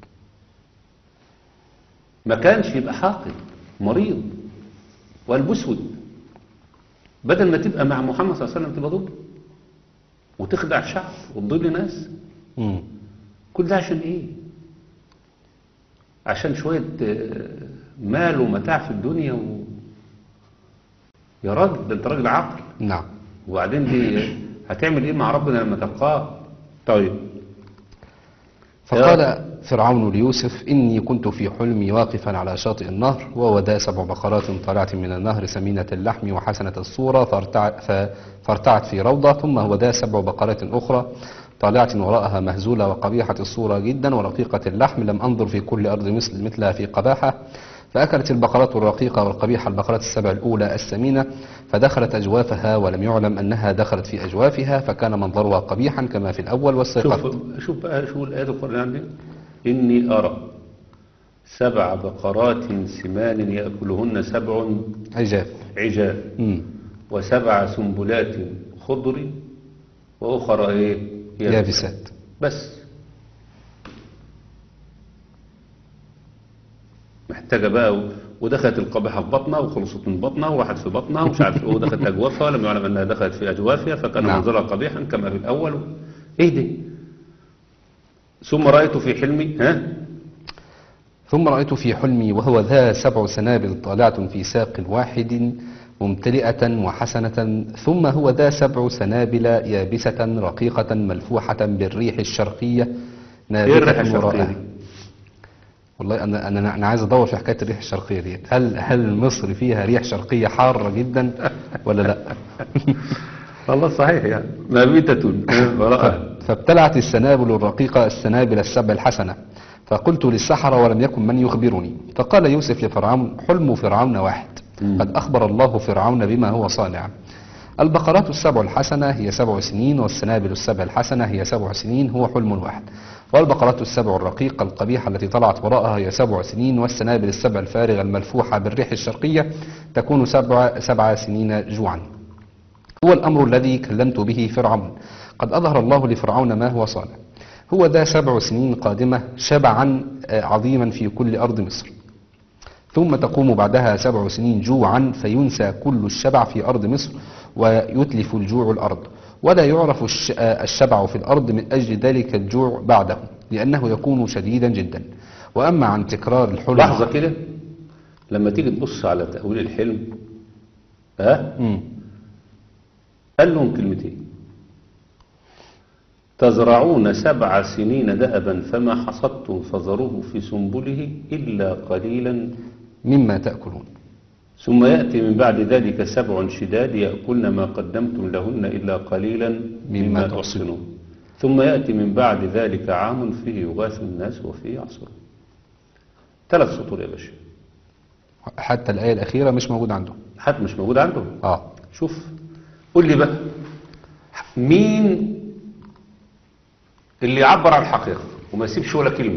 S3: ما كانش يبقى حاقد مريض وقلبه اسود بدل ما تبقى مع محمد صلى الله عليه وسلم تبقى ضده وتخدع الشعب وتضل ناس
S2: مم.
S3: كل ده عشان ايه عشان شوية آه، مال ومتاع في الدنيا و... يا راجل ده انت راجل عاقل
S2: نعم
S3: وبعدين دي هتعمل ايه مع ربنا لما تلقاه طيب
S2: فقال فرعون ليوسف إني كنت في حلمي واقفا على شاطئ النهر وودا سبع بقرات طلعت من النهر سمينة اللحم وحسنة الصورة فارتع ف- فارتعت في روضة ثم ودا سبع بقرات أخرى طالعة وراءها مهزولة وقبيحة الصورة جدا ورقيقة اللحم لم أنظر في كل أرض مثل مثلها في قباحة فأكلت البقرات الرقيقة والقبيحة البقرات السبع الأولى السمينة فدخلت أجوافها ولم يعلم أنها دخلت في أجوافها فكان منظرها قبيحا كما في الأول والصيقة
S3: شوف شوف بقى شو الآية القرآن عندي إني أرى سبع بقرات سمان يأكلهن سبع
S2: عجاف
S3: عجاف
S2: مم.
S3: وسبع سنبلات خضر وأخرى إيه
S2: يابسات
S3: بس محتاجة بقى و- ودخلت القبيحة في بطنها وخلصت من بطنها وراحت في بطنها ومش عارف ايه ودخلت أجوافها لم يعلم أنها دخلت في أجوافها فكان
S2: نعم.
S3: منظرها قبيحا كما في الأول إيه ده ثم رأيت في حلمي ها
S2: ثم رأيت في حلمي وهو ذا سبع سنابل طالعة في ساق واحد ممتلئة وحسنة ثم هو ذا سبع سنابل يابسة رقيقة ملفوحة بالريح الشرقية
S3: إيه الريحة
S2: نابتة
S3: الشرقية
S2: وراءها
S3: دي؟
S2: والله أنا أنا أنا عايز أدور في حكاية الريح الشرقية دي هل هل مصر فيها ريح شرقية حارة جدا ولا لا؟
S3: والله صحيح يعني نبيتة وراءها
S2: فابتلعت السنابل الرقيقة السنابل السبع الحسنة فقلت للسحرة ولم يكن من يخبرني فقال يوسف لفرعون حلم فرعون واحد قد أخبر الله فرعون بما هو صانع البقرات السبع الحسنة هي سبع سنين والسنابل السبع الحسنة هي سبع سنين هو حلم واحد والبقرات السبع الرقيقة القبيحة التي طلعت وراءها هي سبع سنين والسنابل السبع الفارغة الملفوحة بالريح الشرقية تكون سبع, سبع سنين جوعا هو الأمر الذي كلمت به فرعون قد أظهر الله لفرعون ما هو صانع هو ذا سبع سنين قادمة شبعا آه، عظيما في كل أرض مصر ثم تقوم بعدها سبع سنين جوعا فينسى كل الشبع في أرض مصر ويتلف الجوع الأرض ولا يعرف الش- آه، الشبع في الأرض من أجل ذلك الجوع بعده لأنه يكون شديدا جدا وأما عن تكرار الحلم
S3: لحظة كده لما تيجي تبص على تأويل الحلم ها
S2: مم.
S3: قال لهم كلمتين تزرعون سبع سنين دأبا فما حصدتم فذروه في سنبله إلا قليلا
S2: مما تأكلون
S3: ثم يأتي من بعد ذلك سبع شداد يأكلن ما قدمتم لهن إلا قليلا
S2: مما
S3: مما
S2: تحصنون.
S3: تحصنون ثم يأتي من بعد ذلك عام فيه يغاث الناس وفيه يعصرون ثلاث سطور يا باشا
S2: حتى الآية الأخيرة مش موجود عندهم
S3: حد مش موجود عندهم
S2: آه
S3: شوف قول لي بقى مين اللي يعبر عن الحقيقة وما يسيبش ولا كلمة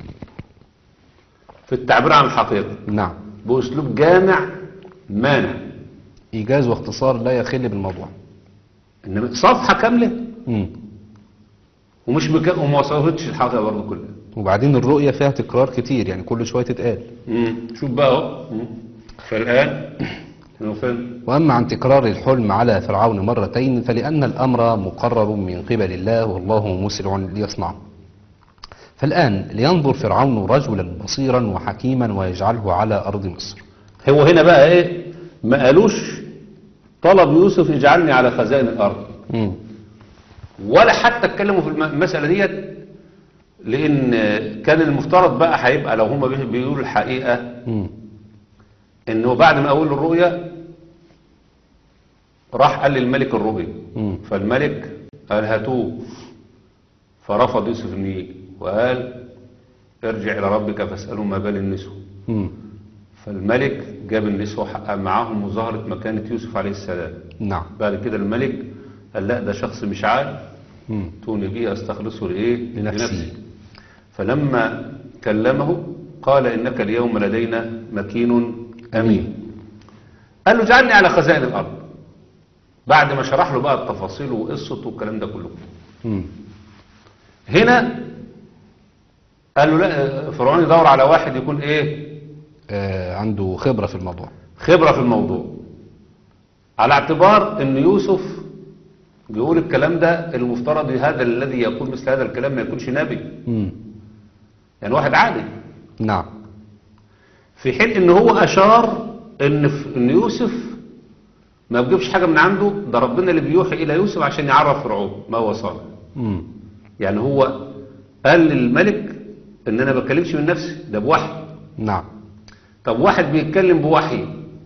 S3: في التعبير عن الحقيقة
S2: نعم
S3: بأسلوب جامع مانع
S2: إيجاز واختصار لا يخل بالموضوع
S3: إنما صفحة كاملة
S2: مم.
S3: ومش مك... وما وصلتش الحقيقة برضه كلها
S2: وبعدين الرؤية فيها تكرار كتير يعني كل شوية تتقال
S3: مم. شوف بقى اهو مم. فالآن إنه فين
S2: وأما عن تكرار الحلم على فرعون مرتين فلأن الأمر مقرر من قبل الله والله مسرع ليصنعه فالآن لينظر فرعون رجلا بصيرا وحكيما ويجعله على أرض مصر
S3: هو هنا بقى ايه ما قالوش طلب يوسف اجعلني على خزائن الارض
S2: مم.
S3: ولا حتى اتكلموا في الم- المسألة ديت لان كان المفترض بقى هيبقى لو هم بي- بيقولوا الحقيقة
S2: مم.
S3: انه بعد ما اقول الرؤية راح قال للملك الرؤية
S2: مم.
S3: فالملك قال هاتوه فرفض يوسف ان يجي وقال ارجع الى ربك فاسأله ما بال النسوة
S2: مم.
S3: فالملك جاب النسوة وحقق معاهم وظهرت مكانة يوسف عليه السلام
S2: نعم
S3: بعد كده الملك قال لا ده شخص مش عادي
S2: مم.
S3: توني به استخلصه لايه
S2: لنفسي.
S3: فلما كلمه قال انك اليوم لدينا مكين امين قال له اجعلني على خزائن الارض بعد ما شرح له بقى التفاصيل وقصته والكلام ده كله
S2: مم.
S3: هنا قال له لا فرعون يدور على واحد يكون ايه
S2: آه عنده خبرة في الموضوع
S3: خبرة في الموضوع على اعتبار ان يوسف بيقول الكلام ده المفترض هذا الذي يقول مثل هذا الكلام ما يكونش نبي
S2: مم.
S3: يعني واحد عادي
S2: نعم
S3: في حين ان هو اشار ان ف- ان يوسف ما بيجيبش حاجة من عنده ده ربنا اللي بيوحي الى يوسف عشان يعرف فرعون ما هو صالح
S2: مم.
S3: يعني هو قال للملك ان انا بكلمش من نفسي ده بوحي
S2: نعم
S3: طب واحد بيتكلم بوحي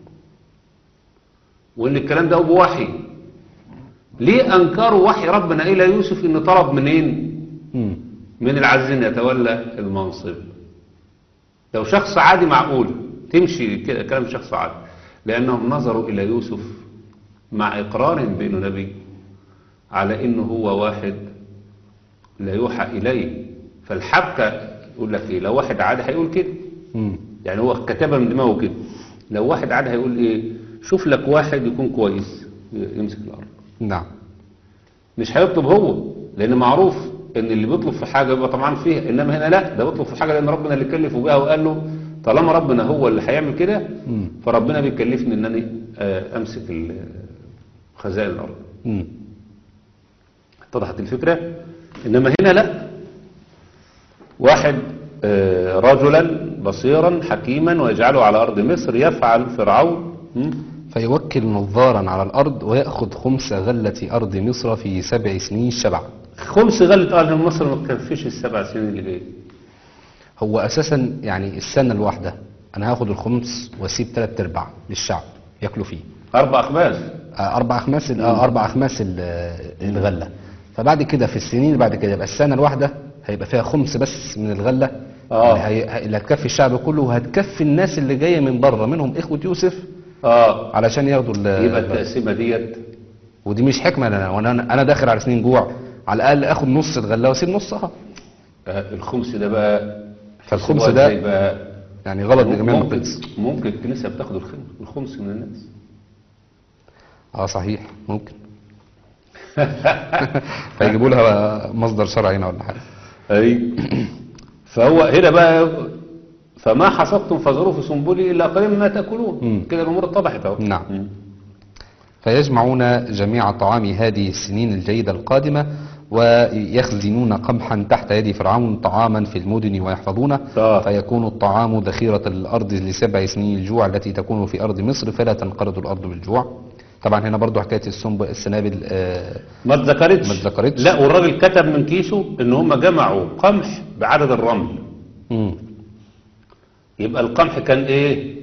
S3: وان الكلام ده بوحي ليه انكروا وحي ربنا الى يوسف انه طلب منين
S2: مم.
S3: من العزين يتولى المنصب لو شخص عادي معقول تمشي كده كلام شخص عادي لانهم نظروا الى يوسف مع اقرار بانه نبي على انه هو واحد لا يوحى اليه فالحبكه يقول لك ايه لو واحد عادي هيقول كده
S2: مم.
S3: يعني هو كتبها من دماغه كده لو واحد عاد هيقول ايه شوف لك واحد يكون كويس يمسك الارض
S2: نعم
S3: مش هيطلب هو لان معروف ان اللي بيطلب في حاجه يبقى طمعان فيها انما هنا لا ده بيطلب في حاجه لان ربنا اللي كلفه بها وقال له طالما ربنا هو اللي هيعمل كده
S2: مم.
S3: فربنا بيكلفني ان انا آه، امسك ال- خزائن الارض
S2: مم.
S3: اتضحت الفكره انما هنا لا واحد آه، رجلا بصيرا حكيما ويجعله على ارض مصر يفعل فرعون م?
S2: فيوكل نظارا على الأرض ويأخذ خمس غلة أرض مصر في سبع سنين شبع
S3: خمس غلة أهل مصر ما تكفيش السبع سنين اللي جايه
S2: هو أساسا يعني السنة الواحدة أنا هاخد الخمس وأسيب ثلاث أرباع للشعب ياكلوا فيه
S3: أربع أخماس
S2: آه، أربع أخماس ال- آه، أربع أخماس ال- آه، الغلة فبعد كده في السنين اللي بعد كده يبقى السنة الواحدة هيبقى فيها خمس بس من الغلة
S3: آه.
S2: يعني هي- هي- اللي هتكفي الشعب كله وهتكفي الناس اللي جاية من بره منهم إخوة يوسف
S3: اه
S2: علشان ياخدوا ال-
S3: يبقى التقسيمة ديت
S2: ودي مش حكمة أنا وأنا أنا داخل على سنين جوع على الأقل آخد نص الغلة وأسيب نصها
S3: آه، الخمس ده بقى
S2: فالخمس
S3: حسبوها
S2: ده
S3: إزاي بقى
S2: يعني غلط بجميع
S3: ممكن
S2: المقاييس
S3: ممكن الكنيسة بتاخد الخمس الخمس من الناس
S2: اه صحيح ممكن فيجيبوا لها مصدر شرعي هنا ولا حاجه
S3: اي فهو هنا بقى فما حصدتم فذروه في سنبله الا قليلا مما تاكلون
S2: مم.
S3: كده الامور اتضحت اهو
S2: نعم.
S3: مم.
S2: فيجمعون جميع طعام هذه السنين الجيدة القادمة ويخزنون قمحا تحت يد فرعون طعاما في المدن ويحفظونه
S3: آه.
S2: فيكون الطعام ذخيرة الأرض لسبع سنين الجوع التي تكون في أرض مصر فلا تنقرض الأرض بالجوع طبعا هنا برضو حكاية السنب السنابل آه
S3: ما اتذكرتش
S2: ما اتذكرتش.
S3: لا والراجل كتب من كيسه ان هم جمعوا قمح بعدد الرمل
S2: مم.
S3: يبقى القمح كان ايه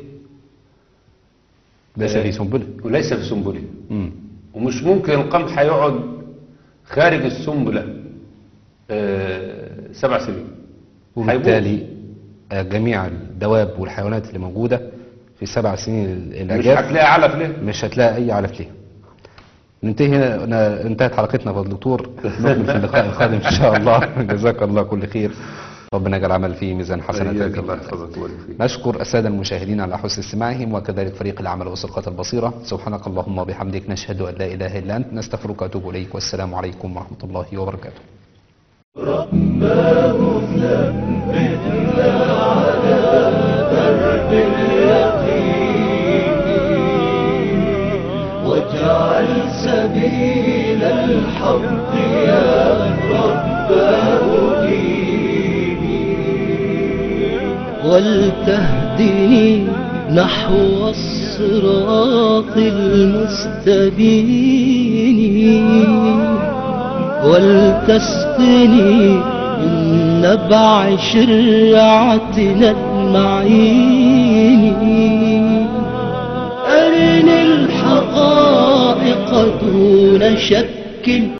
S2: ليس
S3: آه.
S2: في سنبله
S3: وليس في سنبله
S2: مم.
S3: ومش ممكن القمح يقعد خارج السنبلة آه سبع سنين هيبوظ.
S2: وبالتالي آه، جميع الدواب والحيوانات اللي موجودة في سبع سنين ال-
S3: مش
S2: الإعجاب
S3: هتلاقي علف ليه
S2: مش هتلاقي أي علف ليها ننتهي هنا أنا- انتهت حلقتنا فضل دكتور نكمل في اللقاء القادم إن شاء الله جزاك الله كل خير ربنا يجعل عمل فيه ميزان حسناتك
S3: إياك الله يحفظك ويبارك فيك
S2: نشكر السادة المشاهدين على حسن استماعهم وكذلك فريق العمل وسلقات البصيرة سبحانك اللهم وبحمدك نشهد أن لا إله إلا أنت نستغفرك ونتوب إليك والسلام عليكم ورحمة الله وبركاته
S1: واجعل سبيل الحق يا رب أديني ولتهدني نحو الصراط المستبين ولتسقني من نبع شرعتنا المعين أرني الحقائق دون شك